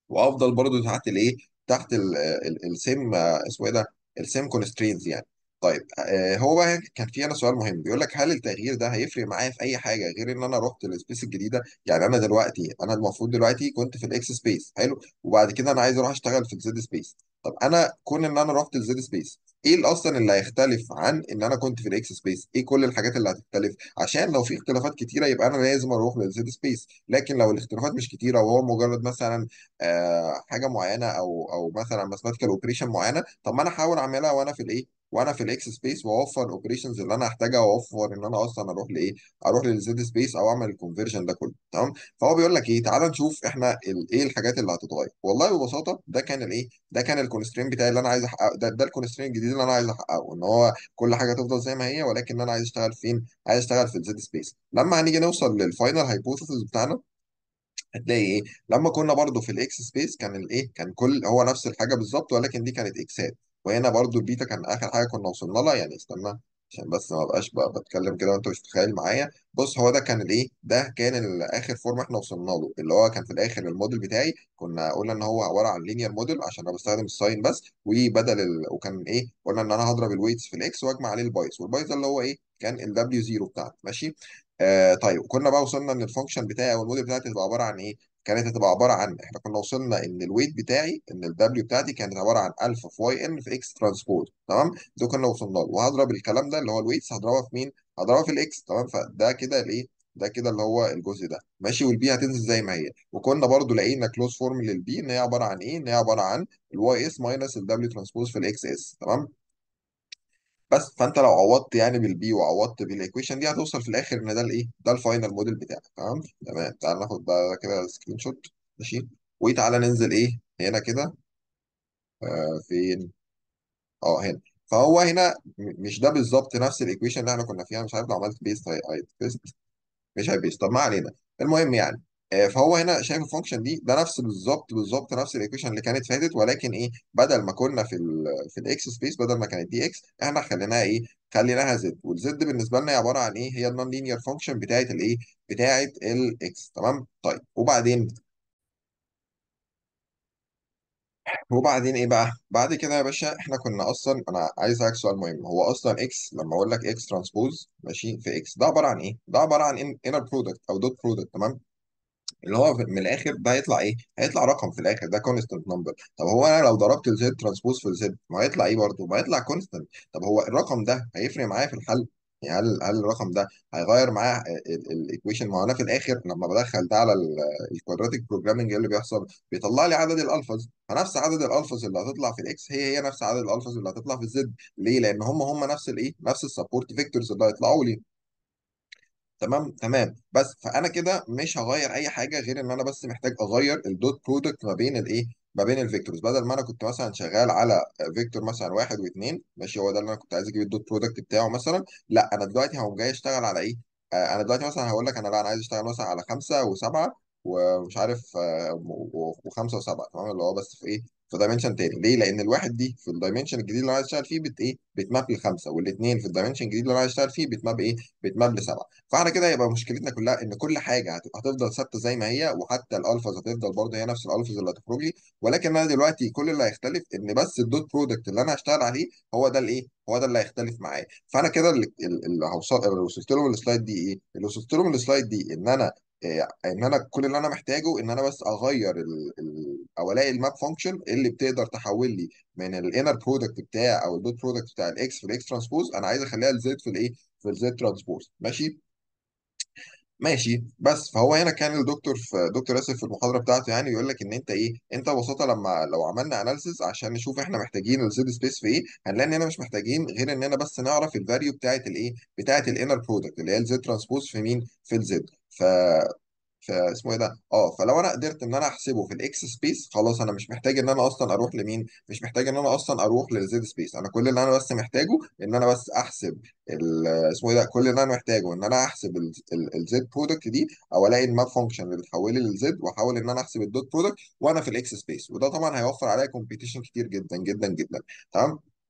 وافضل برضو تحت الايه تحت ال- ال- السيم آه، اسمه ايه ده السيم كونسترينز يعني طيب آه، هو بقى كان في انا سؤال مهم بيقول لك هل التغيير ده هيفرق معايا في اي حاجه غير ان انا رحت للسبيس الجديده يعني انا دلوقتي انا المفروض دلوقتي كنت في الاكس سبيس حلو وبعد كده انا عايز اروح اشتغل في الزد سبيس طب انا كون ان انا رحت الزد سبيس ايه اللي اصلا اللي هيختلف عن ان انا كنت في الاكس سبيس ايه كل الحاجات اللي هتختلف عشان لو في اختلافات كتيره يبقى انا لازم اروح للزد سبيس لكن لو الاختلافات مش كتيره وهو مجرد مثلا آه، حاجه معينه او او مثلا ماثيماتيكال اوبريشن معينه طب ما انا احاول اعملها وانا في الايه وانا في الاكس سبيس واوفر الاوبريشنز اللي انا هحتاجها واوفر ان انا اصلا اروح لايه اروح للزد سبيس او اعمل الكونفرجن ده كله تمام فهو بيقول لك ايه تعال نشوف احنا ال- ايه الحاجات اللي هتتغير والله ببساطه ده كان الايه ده كان الكونسترين بتاعي اللي انا عايز احققه ده, ده الكونسترين الجديد اللي انا عايز احققه ان هو كل حاجه تفضل زي ما هي ولكن انا عايز اشتغل فين عايز اشتغل في الزد سبيس لما هنيجي نوصل للفاينل هايبوثيسيس بتاعنا هتلاقي ايه لما كنا برضو في الاكس سبيس كان الايه كان كل هو نفس الحاجه بالظبط ولكن دي كانت اكسات وهنا برضو البيتا كان اخر حاجه كنا وصلنا لها يعني استنى عشان بس ما بقاش بقى بتكلم كده وانت مش متخيل معايا بص هو ده كان الايه ده كان ال- اخر فورم احنا وصلنا له اللي هو كان في الاخر الموديل بتاعي كنا قلنا ان هو عباره عن لينير موديل عشان انا بستخدم الساين بس وبدل ال... وكان ايه قلنا ان انا هضرب الويتس في الاكس واجمع عليه البايس والبايس ده اللي هو ايه كان ال W 0 بتاعنا ماشي آه طيب كنا بقى وصلنا ان الفانكشن بتاعي او الموديل بتاعتي تبقى عباره عن ايه كانت هتبقى عباره عن احنا كنا وصلنا ان الويت بتاعي ان الدبليو بتاعتي كانت عباره عن الفا في واي ان في اكس ترانسبوز تمام ده كنا وصلنا له وهضرب الكلام ده اللي هو الويتس هضربها في مين هضربها في الاكس تمام فده كده الايه ده كده اللي هو الجزء ده ماشي والبي هتنزل زي ما هي وكنا برضو لقينا كلوز فورم للبي ان هي عباره عن ايه ان هي عباره عن الواي اس ماينس الدبليو ترانسبوز في الاكس اس تمام بس فانت لو عوضت يعني بالبي وعوضت بالايكويشن دي هتوصل في الاخر ان ده الايه ده الفاينل موديل بتاعك تمام تمام تعال ناخد بقى كده سكرين شوت ماشي وتعالى ننزل ايه هنا كده آه فين اه هنا فهو هنا م- مش ده بالظبط نفس الايكويشن اللي احنا كنا فيها مش عارف لو عملت بيست هيتبيست مش هيبيز طب ما علينا المهم يعني آه، فهو هنا شايف الفانكشن دي ده نفس بالظبط بالظبط نفس الايكويشن اللي كانت فاتت ولكن ايه بدل ما كنا في ال في الاكس سبيس بدل ما كانت دي اكس احنا خليناها ايه خليناها زد والزد بالنسبه لنا هي عباره عن ايه هي النون لينير فانكشن بتاعت الايه بتاعت الاكس تمام طيب وبعدين وبعدين ايه بقى بعد كده يا باشا احنا كنا اصلا انا عايز اسالك سؤال مهم هو اصلا اكس لما اقول لك اكس ترانسبوز ماشي في اكس ده عباره عن ايه ده عباره عن انر برودكت او دوت برودكت تمام اللي هو في- من الاخر ده هيطلع ايه؟ هيطلع رقم في الاخر ده كونستنت نمبر طب هو انا لو ضربت الزد ترانسبوز في الزد ما هيطلع ايه برضه؟ ما هيطلع كونستنت طب هو الرقم ده هيفرق معايا في الحل؟ يعني هل هل الرقم ده هيغير معايا الايكويشن ما هو انا في الاخر لما بدخل ده على الكوادراتيك بروجرامنج اللي بيحصل بيطلع لي عدد الالفاز فنفس عدد الالفاز اللي هتطلع في الاكس هي هي نفس عدد الالفاز اللي هتطلع في الزد ليه؟ لان هم هم نفس الايه؟ نفس السبورت فيكتورز اللي هيطلعوا لي تمام تمام بس فانا كده مش هغير اي حاجه غير ان انا بس محتاج اغير الدوت برودكت ما بين الايه ما بين الفيكتورز بدل ما انا كنت مثلا شغال على فيكتور مثلا واحد واثنين ماشي هو ده اللي انا كنت عايز اجيب الدوت برودكت بتاعه مثلا لا انا دلوقتي هقوم جاي اشتغل على ايه آه انا دلوقتي مثلا هقول لك انا لا انا عايز اشتغل مثلا على خمسه وسبعه ومش عارف آه و- وخمسه وسبعه تمام اللي هو بس في ايه في دايمنشن تاني ليه لان الواحد دي في الدايمنشن الجديد اللي انا عايز اشتغل فيه بت ايه بتماب لخمسه والاثنين في الدايمنشن الجديد اللي انا عايز اشتغل فيه بتماب ايه بتماب لسبعه فاحنا كده يبقى مشكلتنا كلها ان كل حاجه هت- هتفضل ثابته زي ما هي وحتى الالفاز هتفضل برضه هي نفس الالفاز اللي هتخرج لي ولكن انا دلوقتي كل اللي هيختلف ان بس الدوت برودكت اللي انا هشتغل عليه هو ده الايه هو ده اللي هيختلف معايا فانا كده اللي, اللي هوصل اللي وصلت له من السلايد دي ايه اللي وصلت له من السلايد دي ان انا إيه، ان انا كل اللي انا محتاجه ان انا بس اغير ال ال او الاقي الماب فانكشن اللي بتقدر تحول لي من الانر برودكت بتاع او الدوت برودكت بتاع الاكس في الاكس ترانسبوز انا عايز اخليها الزد في الايه في الزد ترانسبوز ماشي ماشي بس فهو هنا كان الدكتور في دكتور ياسر في المحاضره بتاعته يعني يقول لك ان انت ايه انت ببساطه لما لو عملنا اناليسيس عشان نشوف احنا محتاجين الزد سبيس في ايه هنلاقي اننا مش محتاجين غير اننا بس نعرف الفاليو بتاعت الايه بتاعت الانر برودكت اللي هي الزد ترانسبوز في مين في الزد ف فاسمه ايه ده اه فلو انا قدرت ان انا احسبه في الاكس سبيس خلاص انا مش محتاج ان انا اصلا اروح لمين مش محتاج ان انا اصلا اروح للزد سبيس انا كل اللي انا بس محتاجه ان انا بس احسب ال- اسمه ايه ده كل اللي انا محتاجه ان انا احسب الزد برودكت دي او الاقي الماب فانكشن اللي بتحول لي للزد واحاول ان انا احسب الدوت برودكت وانا في الاكس سبيس وده طبعا هيوفر عليا كومبيتيشن كتير جدا جدا جدا تمام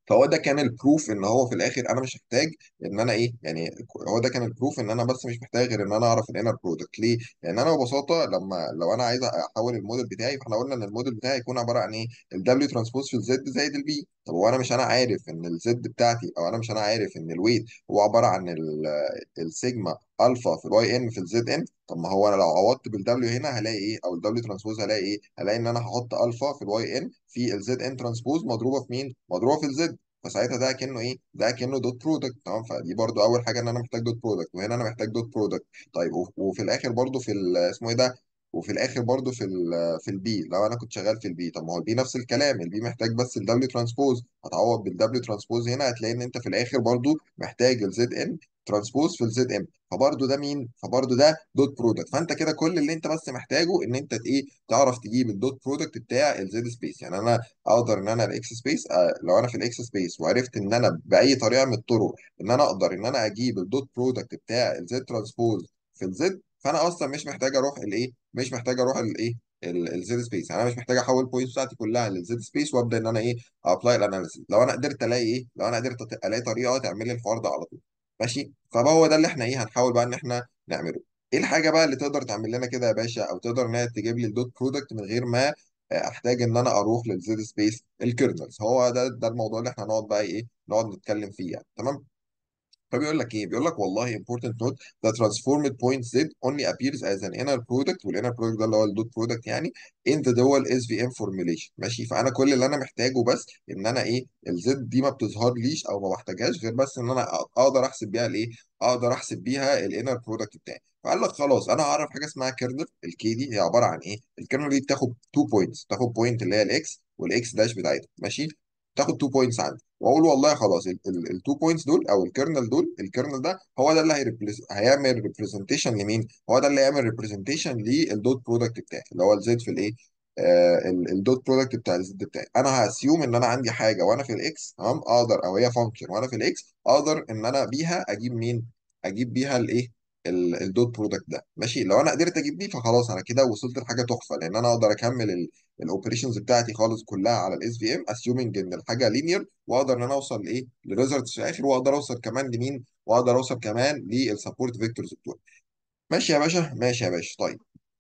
فهو ده كان البروف ان هو في الاخر انا مش محتاج ان انا ايه يعني هو ده كان البروف ان انا بس مش محتاج غير ان انا اعرف الانر برودكت ليه؟ لان انا ببساطه لما لو انا عايز احول الموديل بتاعي فاحنا قلنا ان الموديل بتاعي يكون عباره عن ايه؟ الدبليو ترانسبوز في الزد زائد البي طب هو انا مش انا عارف ان الزد بتاعتي او انا مش انا عارف ان الويت هو عباره عن ال- السيجما الفا في الواي ان في الزد ان طب ما هو انا لو عوضت بالدبليو هنا هلاقي ايه او الدبليو ترانسبوز هلاقي ايه هلاقي ان انا هحط الفا في الواي ان في الزد ان ترانسبوز مضروبه في مين مضروبه في الزد فساعتها ده كأنه ايه ده كأنه دوت برودكت تمام فدي برضو اول حاجه ان انا محتاج دوت برودكت وهنا انا محتاج دوت برودكت طيب وف- وفي الاخر برضو في ال- اسمه ايه ده وفي الاخر برضو في ال في البي لو انا كنت شغال في البي طب ما هو البي نفس الكلام البي محتاج بس الدبليو ترانسبوز هتعوض بالدبليو ترانسبوز هنا هتلاقي ان انت في الاخر برضو محتاج الزد ان ترانسبوز في الزد ام فبرضو ده مين فبرضو ده دوت برودكت فانت كده كل اللي انت بس محتاجه ان انت ايه تعرف تجيب الدوت برودكت بتاع الزد سبيس يعني انا اقدر ان انا الاكس سبيس آه لو انا في الاكس سبيس وعرفت ان انا باي طريقه من الطرق ان انا اقدر ان انا اجيب الدوت برودكت بتاع الزد ترانسبوز في الزد فانا اصلا مش محتاج اروح الايه مش محتاج اروح الايه الزد سبيس يعني انا مش محتاج احول البوينتس بتاعتي كلها للزد سبيس وابدا ان انا ايه ابلاي الاناليسيس لو انا قدرت الاقي ايه لو انا قدرت الاقي طريقه تعمل لي الحوار ده على طول ماشي فبقى هو ده اللي احنا ايه هنحاول بقى ان احنا نعمله ايه الحاجه بقى اللي تقدر تعمل لنا كده يا باشا او تقدر انها تجيب لي الدوت برودكت من غير ما احتاج ان انا اروح للزد سبيس الكيرنلز هو ده ده الموضوع اللي احنا هنقعد بقى ايه نقعد نتكلم فيه يعني تمام فبيقول لك ايه بيقول لك والله important note the transformed point z only appears as an inner product والinner product ده اللي هو الدوت برودكت يعني in the dual SVM formulation ماشي فانا كل اللي انا محتاجه بس ان انا ايه الزد دي ما بتظهر ليش او ما بحتاجهاش غير بس ان انا اقدر احسب بيها الايه اقدر احسب بيها الانر برودكت بتاعي فقال لك خلاص انا هعرف حاجه اسمها كيرنل الكي دي هي عباره عن ايه الكيرنل دي بتاخد 2 بوينتس تاخد بوينت اللي هي الاكس والاكس داش بتاعتها ماشي تاخد 2 بوينتس عندي واقول والله خلاص التو بوينتس دول او الكيرنل دول الكيرنل ده هو ده اللي هيريبريز- هيعمل ريبريزنتيشن لمين؟ هو ده اللي هيعمل ريبريزنتيشن للدوت برودكت بتاعي اللي هو الزد في الايه؟ آه ال- الدوت برودكت بتاع الزد بتاعي انا هاسيوم ان انا عندي حاجه وانا في الاكس تمام اقدر او هي فانكشن وانا في الاكس اقدر ان انا بيها اجيب مين؟ اجيب بيها الايه؟ ال- الدوت برودكت ده ماشي لو انا قدرت اجيب دي فخلاص انا كده وصلت لحاجه تحفه لان انا اقدر اكمل الاوبريشنز بتاعتي خالص كلها على الاس في ام اسيومنج ان الحاجه لينير واقدر ان انا اوصل لايه لريزلتس في الاخر واقدر اوصل كمان لمين واقدر اوصل كمان للسبورت فيكتورز بتوعي ماشي يا باشا ماشي يا باشا طيب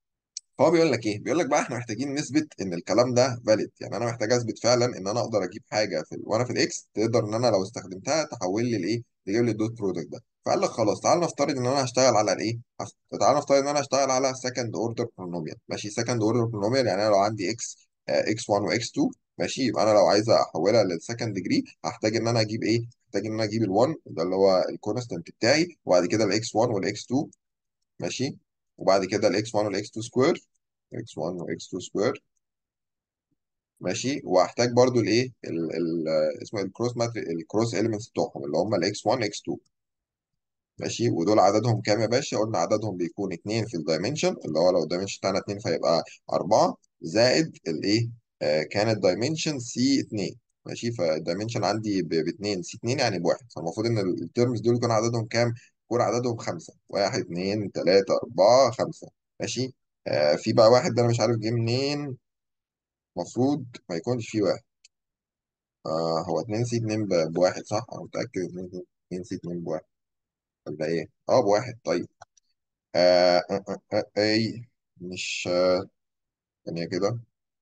فهو بيقول لك ايه بيقول لك بقى احنا محتاجين نثبت ان الكلام ده فاليد يعني انا محتاج اثبت فعلا ان انا اقدر اجيب حاجه في ال... وانا في الاكس تقدر ان انا لو استخدمتها تحول لي الايه تجيب لي الدوت برودكت ده فقال لك خلاص تعال نفترض ان انا هشتغل على الايه هس- تعال نفترض ان انا هشتغل على سكند اوردر بولينوميال ماشي سكند اوردر بولينوميال يعني انا لو عندي اكس اكس 1 واكس 2 ماشي يبقى انا لو عايز احولها للسكند ديجري هحتاج ان انا اجيب ايه هحتاج ان انا اجيب ال1 ده اللي هو الكونستنت بتاعي وبعد كده الاكس 1 والاكس 2 ماشي وبعد كده الاكس 1 والاكس 2 سكوير اكس 1 واكس 2 سكوير ماشي وهحتاج برضو الايه ال- ال- اسمه إيه؟ الكروس ماتري الكروس اليمنتس بتوعهم اللي هم الاكس 1 اكس 2 ماشي ودول عددهم كام يا باشا قلنا عددهم بيكون 2 في الدايمنشن اللي هو لو الدايمنشن بتاعنا 2 فيبقى 4 زائد الايه آه كان الدايمنشن سي 2 ماشي فالدايمنشن عندي ب 2 سي 2 يعني بواحد فالمفروض ان الترمز دول يكون عددهم كام يكون عددهم خمسة واحد اتنين تلاتة أربعة خمسة ماشي آه في بقى واحد ده أنا مش عارف جه منين المفروض ما يكونش فيه واحد آه هو 2 سي 2 ب- بواحد صح؟ أنا متأكد 2 2 سي 2 بواحد ولا إيه؟ أه بواحد طيب آه آه آه آه أي مش آه، ثانية كده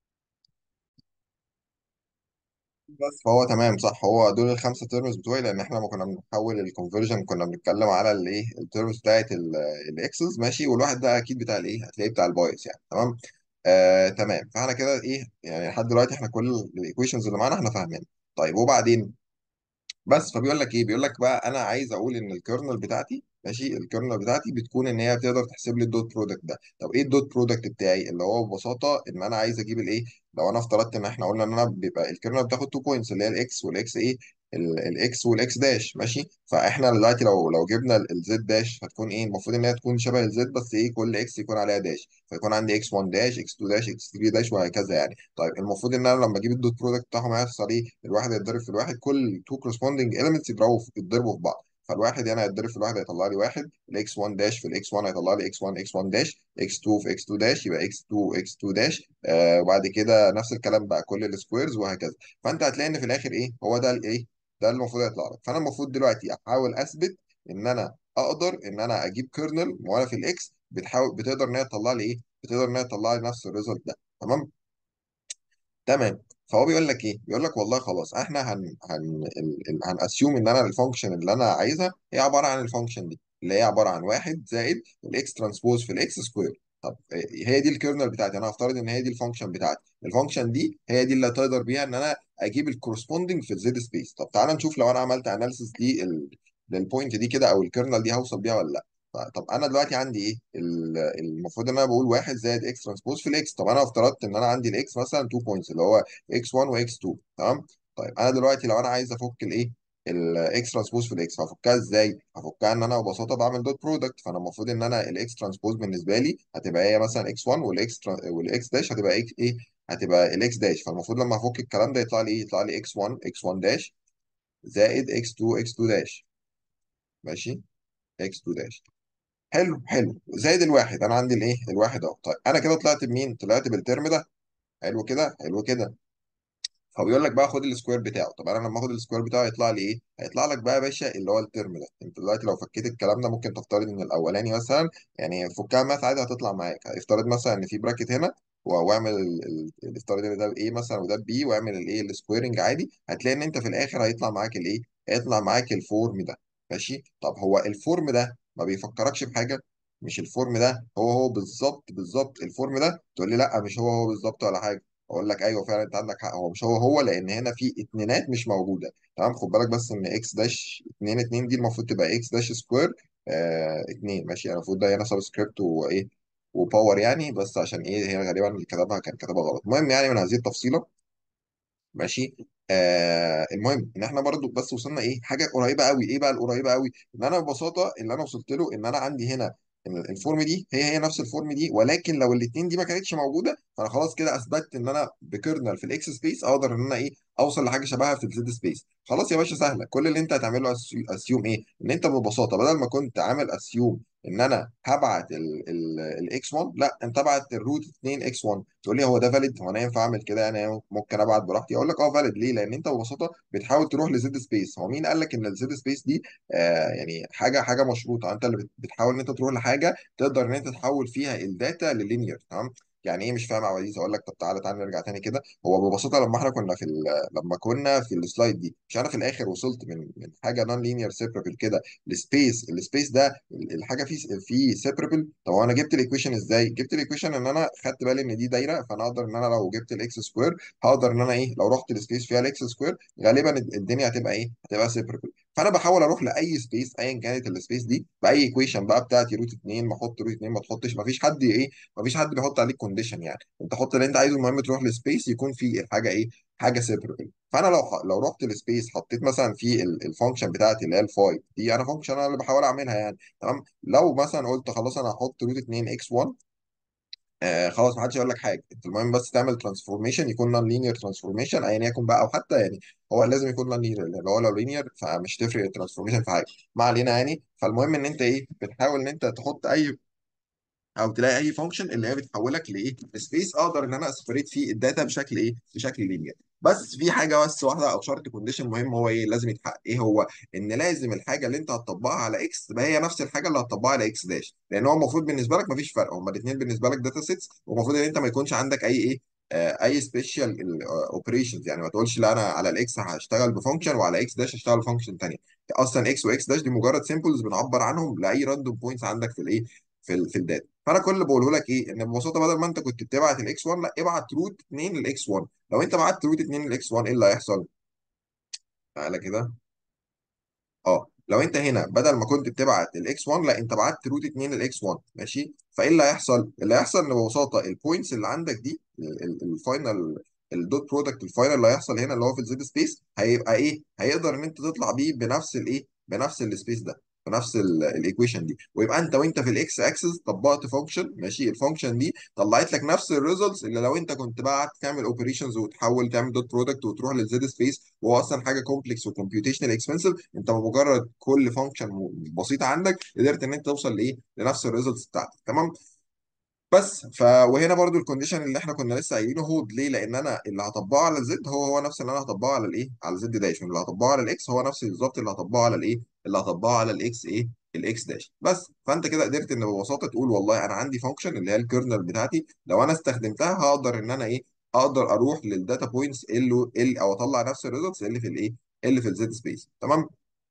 بس فهو تمام صح هو دول الخمسة تيرمز بتوعي لأن إحنا لما كنا بنحول الكونفرجن كنا بنتكلم على الإيه التيرمز بتاعت الإكسس ماشي والواحد ده أكيد بتاع الإيه هتلاقيه بتاع البايس يعني تمام آه تمام فاحنا كده إيه يعني لحد دلوقتي إحنا كل الإيكويشنز اللي معانا إحنا فاهمين طيب وبعدين بس فبيقول لك ايه بيقول لك بقى انا عايز اقول ان الكيرنل بتاعتي ماشي الكيرنل بتاعتي بتكون ان هي تقدر تحسب لي الدوت برودكت ده طب ايه الدوت برودكت بتاعي اللي هو ببساطه ان انا عايز اجيب الايه لو انا افترضت ان احنا قلنا ان انا بيبقى الكيرنل بتاخد 2 بوينتس اللي هي الاكس والاكس ايه الاكس والاكس داش ماشي فاحنا دلوقتي لو لو جبنا الزد داش هتكون ايه المفروض ان هي تكون شبه الزد بس ايه كل اكس يكون عليها داش فيكون عندي اكس 1 داش اكس 2 داش اكس 3 داش وهكذا يعني طيب المفروض ان انا لما اجيب الدوت برودكت بتاعهم هيحصل ايه الواحد يتضرب في الواحد كل تو كورسبوندنج اليمنتس يضربوا في يتضربوا في بعض فالواحد هنا هيتضرب في الواحد هيطلع لي واحد الاكس 1 داش في الاكس 1 هيطلع لي اكس 1 اكس 1 داش اكس 2 في اكس 2 داش يبقى اكس 2 اكس 2 داش آه وبعد كده نفس الكلام بقى كل السكويرز وهكذا فانت هتلاقي ان في الاخر ايه هو ده الايه ده اللي المفروض يطلع لك فانا المفروض دلوقتي احاول اثبت ان انا اقدر ان انا اجيب كيرنل وانا في الاكس بتحاول بتقدر ان هي تطلع لي ايه بتقدر ان هي تطلع لي نفس الريزلت ده تمام تمام فهو بيقول لك ايه بيقول لك والله خلاص احنا هن هن ال- ال- هنأسيوم ان انا الفانكشن اللي انا عايزها هي عباره عن الفانكشن دي اللي هي عباره عن واحد زائد الاكس ترانسبوز في الاكس سكوير طب إيه- هي دي الكيرنل بتاعتي انا هفترض ان هي دي الفانكشن بتاعتي الفانكشن دي هي دي اللي هتقدر بيها ان انا اجيب الكورسبوندنج في الزد سبيس طب تعالى نشوف لو انا عملت اناليسيس للبوينت دي كده او الكيرنل دي هوصل بيها ولا لا ف- طب انا دلوقتي عندي ايه ال- المفروض ان انا بقول واحد زائد اكس ترانسبوز في الاكس طب انا افترضت ان انا عندي الاكس مثلا 2 بوينتس اللي هو اكس 1 واكس 2 تمام طيب انا دلوقتي لو انا عايز افك الايه الاكس ترانسبوز في الاكس هفكها ازاي هفكها ان انا ببساطه بعمل دوت برودكت فانا المفروض ان انا الاكس ترانسبوز بالنسبه لي هتبقى هي مثلا اكس 1 والاكس والاكس داش هتبقى اكس ايه هتبقى الاكس داش فالمفروض لما افك الكلام ده يطلع لي ايه يطلع لي اكس 1 اكس 1 داش زائد اكس 2 اكس 2 داش ماشي اكس 2 داش حلو حلو زائد الواحد انا عندي الايه الواحد اهو طيب انا كده طلعت بمين طلعت بالترم ده حلو كده حلو كده فبيقول لك بقى خد السكوير بتاعه طب انا لما اخد السكوير بتاعه يطلع لي ايه هيطلع لك بقى يا باشا اللي هو الترم ده انت دلوقتي لو فكيت الكلام ده ممكن تفترض ان الاولاني مثلا يعني فكها ماث عادي هتطلع معاك هيفترض مثلا ان في براكت هنا و- واعمل ال- ال- افترض ان ده بايه مثلا وده بي واعمل الايه السكويرنج عادي هتلاقي ان انت في الاخر هيطلع معاك الايه هيطلع معاك الفورم ده ماشي طب هو الفورم ده ما بيفكركش بحاجه مش الفورم ده هو هو بالظبط بالظبط الفورم ده تقول لي لا مش هو هو بالظبط ولا حاجه اقول لك ايوه فعلا انت عندك حق هو مش هو هو لان هنا في اتنينات مش موجوده تمام خد بالك بس ان اكس داش 2 2 دي المفروض تبقى اكس داش سكوير آه 2 ماشي يعني المفروض ده هنا سبسكريبت وايه وباور يعني بس عشان ايه هي غالبا اللي كتبها كان كتبها غلط المهم يعني من هذه التفصيله ماشي آه المهم ان احنا برضو بس وصلنا ايه حاجه قريبه قوي ايه بقى القريبه قوي ان انا ببساطه اللي انا وصلت له ان انا عندي هنا إن الفورم دي هي هي نفس الفورم دي ولكن لو الاثنين دي ما كانتش موجوده فانا خلاص كده اثبتت ان انا بكيرنل في الاكس سبيس اقدر ان انا ايه اوصل لحاجه شبهها في الزد سبيس خلاص يا باشا سهله كل اللي انت هتعمله اسيوم ايه ان انت ببساطه بدل ما كنت عامل اسيوم ان انا هبعت الاكس 1 لا انت ابعت الروت 2 اكس 1 تقول لي هو ده فاليد هو انا ينفع اعمل كده يعني ممكن ابعت براحتي اقول لك اه فاليد ليه لان انت ببساطه بتحاول تروح لزد سبيس هو مين قال لك ان الزد سبيس دي آه يعني حاجه حاجه مشروطه انت اللي بت- بتحاول ان انت تروح لحاجه تقدر ان انت تحول فيها الداتا للينير تمام يعني ايه مش فاهم يا عزيز اقول لك طب تعالى تعالى نرجع تاني كده هو ببساطه لما احنا كنا في ال- لما كنا في السلايد دي مش انا في الاخر وصلت من من حاجه نون لينير سيبرابل كده لسبيس السبيس ده ال- الحاجه فيه فيه سيبرابل طب هو انا جبت الايكويشن ازاي جبت الايكويشن ان انا خدت بالي ان دي دايره فانا اقدر ان انا لو جبت الاكس سكوير هقدر ان انا ايه لو رحت لسبيس فيها الاكس سكوير غالبا الد- الدنيا هتبقى ايه هتبقى سيبرابل فانا بحاول اروح لاي سبيس ايا كانت السبيس دي باي ايكويشن بقى بتاعتي روت 2 ما احط روت 2 ما تحطش ما فيش حد ايه ما فيش حد بيحط عليك كونديشن يعني انت حط اللي انت عايزه المهم تروح لسبيس يكون فيه الحاجه ايه حاجه سيبرابل فانا لو ح- لو رحت لسبيس حطيت مثلا في الفانكشن بتاعتي اللي هي الفاي دي انا فانكشن انا اللي بحاول اعملها يعني تمام لو مثلا قلت خلاص انا هحط روت 2 اكس 1 آه خلاص ما حدش يقول لك حاجه انت المهم بس تعمل ترانسفورميشن يكون نون لينير ترانسفورميشن ايا يكن بقى او حتى يعني هو لازم يكون نون لينير لان هو لو لينير فمش تفرق الترانسفورميشن في حاجه ما علينا يعني فالمهم ان انت ايه بتحاول ان انت تحط اي او تلاقي اي فانكشن اللي هي بتحولك لايه لسبيس اقدر ان انا اسبريت فيه الداتا بشكل ايه بشكل لينير بس في حاجه بس واحده او شرط كونديشن مهم هو ايه لازم يتحقق ايه هو ان لازم الحاجه اللي انت هتطبقها على اكس تبقى هي نفس الحاجه اللي هتطبقها على اكس داش لان هو المفروض بالنسبه لك مفيش فرق هما الاثنين بالنسبه لك داتا سيتس والمفروض ان انت ما يكونش عندك اي ايه آه، اي سبيشال اوبريشنز يعني ما تقولش لا انا على الاكس هشتغل بفانكشن وعلى اكس داش هشتغل بفانكشن ثانيه اصلا اكس واكس داش دي مجرد سيمبلز بنعبر عنهم لاي راندوم بوينتس عندك في الايه في ال في الداتا فانا كل اللي بقوله لك ايه ان ببساطه بدل ما انت كنت بتبعت الاكس 1 لا ابعت روت 2 للاكس 1 لو انت بعت روت 2 للاكس 1 ايه اللي هيحصل تعالى كده اه لو انت هنا بدل ما كنت بتبعت الاكس 1 لا انت بعت روت 2 للاكس 1 ماشي فايه اللي هيحصل اللي هيحصل ان ببساطه البوينتس اللي عندك دي الفاينل الدوت برودكت الفاينل اللي هيحصل هنا اللي هو في الزد سبيس هيبقى ايه هيقدر ان انت تطلع بيه بنفس الايه بنفس السبيس ده في نفس الايكويشن دي ويبقى انت وانت في الاكس اكسس طبقت فانكشن ماشي الفانكشن دي طلعت لك نفس الريزلتس اللي لو انت كنت بقى قعدت تعمل اوبريشنز وتحول تعمل دوت برودكت وتروح للزد سبيس وهو اصلا حاجه كومبلكس وكمبيوتيشنال اكسبنسيف انت بمجرد كل فانكشن بسيطه عندك قدرت ان انت توصل لايه لنفس الريزلتس بتاعتك تمام بس ف وهنا برضو الكونديشن اللي احنا كنا لسه قايلينه هولد ليه؟ لان انا اللي هطبقه على الزد هو هو نفس اللي انا هطبقه على الايه؟ على الزد داش واللي هطبقه على الاكس هو نفس بالظبط اللي هطبقه على الايه؟ اللي هطبقه على الاكس ايه؟ الاكس داش بس فانت كده قدرت ان ببساطه تقول والله انا عندي فانكشن اللي هي الكيرنل بتاعتي لو انا استخدمتها هقدر ان انا ايه؟ اقدر اروح للداتا بوينتس اللي اللي او اطلع نفس الريزلتس اللي في الايه؟ اللي في الزد سبيس تمام؟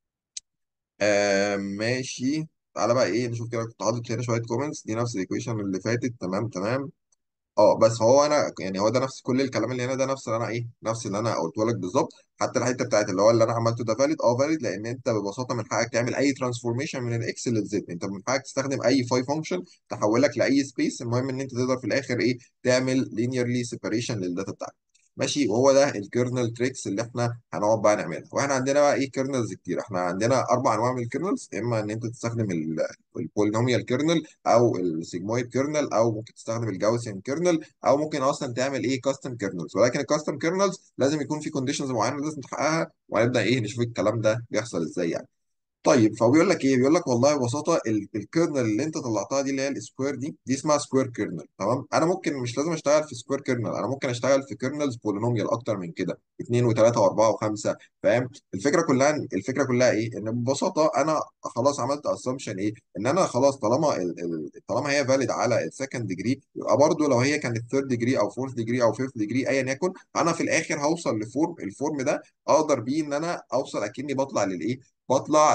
آه ماشي تعالى بقى ايه نشوف كده كنت حاطط هنا شويه كومنتس دي نفس الايكويشن اللي فاتت تمام تمام اه بس هو انا يعني هو ده نفس كل الكلام اللي هنا ده نفس اللي انا ايه نفس اللي انا قلته لك بالظبط حتى الحته بتاعت اللي هو اللي انا عملته ده فاليد اه فاليد لان انت ببساطه من حقك تعمل اي ترانسفورميشن من الاكس للزد انت من حقك تستخدم اي فاي فانكشن تحولك لاي سبيس المهم ان انت تقدر في الاخر ايه تعمل لينيرلي سيبريشن للداتا بتاعتك ماشي وهو ده الكيرنل تريكس اللي احنا هنقعد بقى نعملها واحنا عندنا بقى ايه كيرنلز كتير احنا عندنا اربع انواع من الكيرنلز اما ان انت تستخدم البولينوميال كيرنل او السيجمويد كيرنل او ممكن تستخدم الجاوسيان كيرنل او ممكن اصلا تعمل ايه كاستم كيرنلز ولكن الكاستم كيرنلز لازم يكون في كونديشنز معينه لازم تحققها وهنبدا ايه نشوف الكلام ده بيحصل ازاي يعني طيب فهو بيقول لك ايه بيقول لك والله ببساطه الكيرنل اللي انت طلعتها دي اللي هي السكوير دي دي اسمها سكوير كيرنل تمام انا ممكن مش لازم اشتغل في سكوير كيرنل انا ممكن اشتغل في كيرنلز بولينوميال اكتر من كده اثنين وثلاثه واربعه وخمسه فاهم الفكره كلها الفكره كلها ايه ان ببساطه انا خلاص عملت اسامبشن ايه ان انا خلاص طالما ال ال طالما هي فاليد على السكند ديجري يبقى برضه لو هي كانت ثيرد ديجري او فورث ديجري او فيفث ديجري ايا يكن انا في الاخر هوصل لفورم الفورم ده اقدر بيه ان انا اوصل اكني بطلع للايه بطلع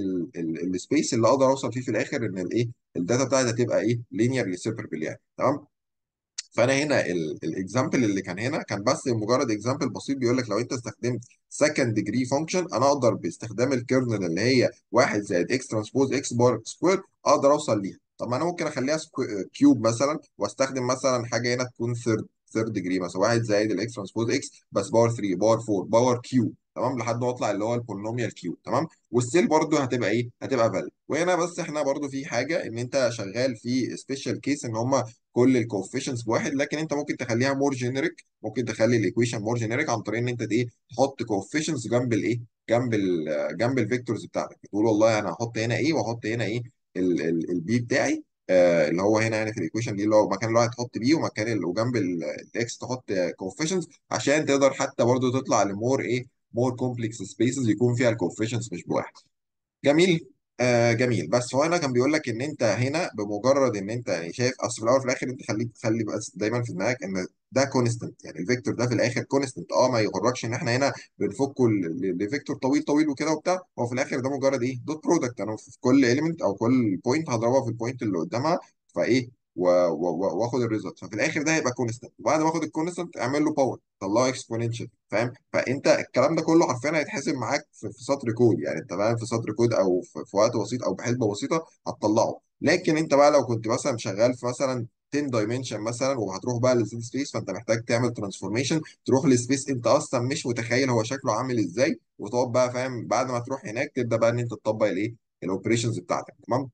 للسبيس اللي اقدر اوصل فيه في الاخر ان الايه الداتا بتاعتي هتبقى ايه لينيرلي سيبربل يعني تمام فانا هنا الاكزامبل اللي كان هنا كان بس مجرد اكزامبل بسيط بيقول لك لو انت استخدمت سكند ديجري فانكشن انا اقدر باستخدام الكيرنل اللي هي 1 زائد اكس ترانسبوز اكس بار سكوير اقدر اوصل ليها طب ما انا ممكن اخليها كيوب مثلا واستخدم مثلا حاجه هنا تكون ثيرد ثيرد ديجري مثلا 1 زائد الاكس ترانسبوز اكس بس باور 3 باور 4 باور كيو تمام لحد ما اطلع اللي هو البولينوميال كيو تمام والسيل برضو هتبقى ايه هتبقى فاليد وهنا بس احنا برضو في حاجه ان انت شغال في سبيشال كيس ان هم كل الكوفيشنز بواحد لكن انت ممكن تخليها مور جينيريك ممكن تخلي الايكويشن مور جينيريك عن طريق ان انت ايه تحط كوفيشنز جنب الايه جنب ال جنب الفيكتورز بتاعتك تقول والله انا هحط هنا ايه واحط هنا ايه البي بتاعي آه اللي هو هنا يعني في الايكويشن دي اللي هو مكان اللي هو هتحط بي ومكان ال- وجنب الاكس تحط كوفيشنز عشان تقدر حتى برضو تطلع لمور ايه مور كومبلكس سبيسز يكون فيها الكوفيشنز مش بواحد جميل آه جميل بس هو انا كان بيقول لك ان انت هنا بمجرد ان انت يعني شايف اصل في الاول وفي الاخر انت خليك تخلي بس دايما في دماغك ان ده كونستنت يعني الفيكتور ده في الاخر كونستنت اه ما يغركش ان احنا هنا بنفكه ل- ل- لفيكتور طويل طويل وكده وبتاع هو في الاخر ده مجرد ايه دوت برودكت انا في كل اليمنت او كل بوينت هضربها في البوينت اللي قدامها فايه و- و- و- واخد الريزلت ففي الاخر ده هيبقى كونستنت وبعد ما اخد الكونستنت اعمل له باور طلعه اكسبوننشال فاهم فانت الكلام ده كله حرفيا هيتحسب معاك في, في سطر كود يعني انت فاهم في سطر كود او في, في وقت بسيط او بحسبه بسيطه هتطلعه لكن انت بقى لو كنت مثلا شغال في مثلا 10 دايمنشن مثلا وهتروح بقى للزد سبيس فانت محتاج تعمل ترانسفورميشن تروح لسبيس انت اصلا مش متخيل هو شكله عامل ازاي وتقعد بقى فاهم بعد ما تروح هناك تبدا بقى ان انت تطبق الايه الاوبريشنز بتاعتك تمام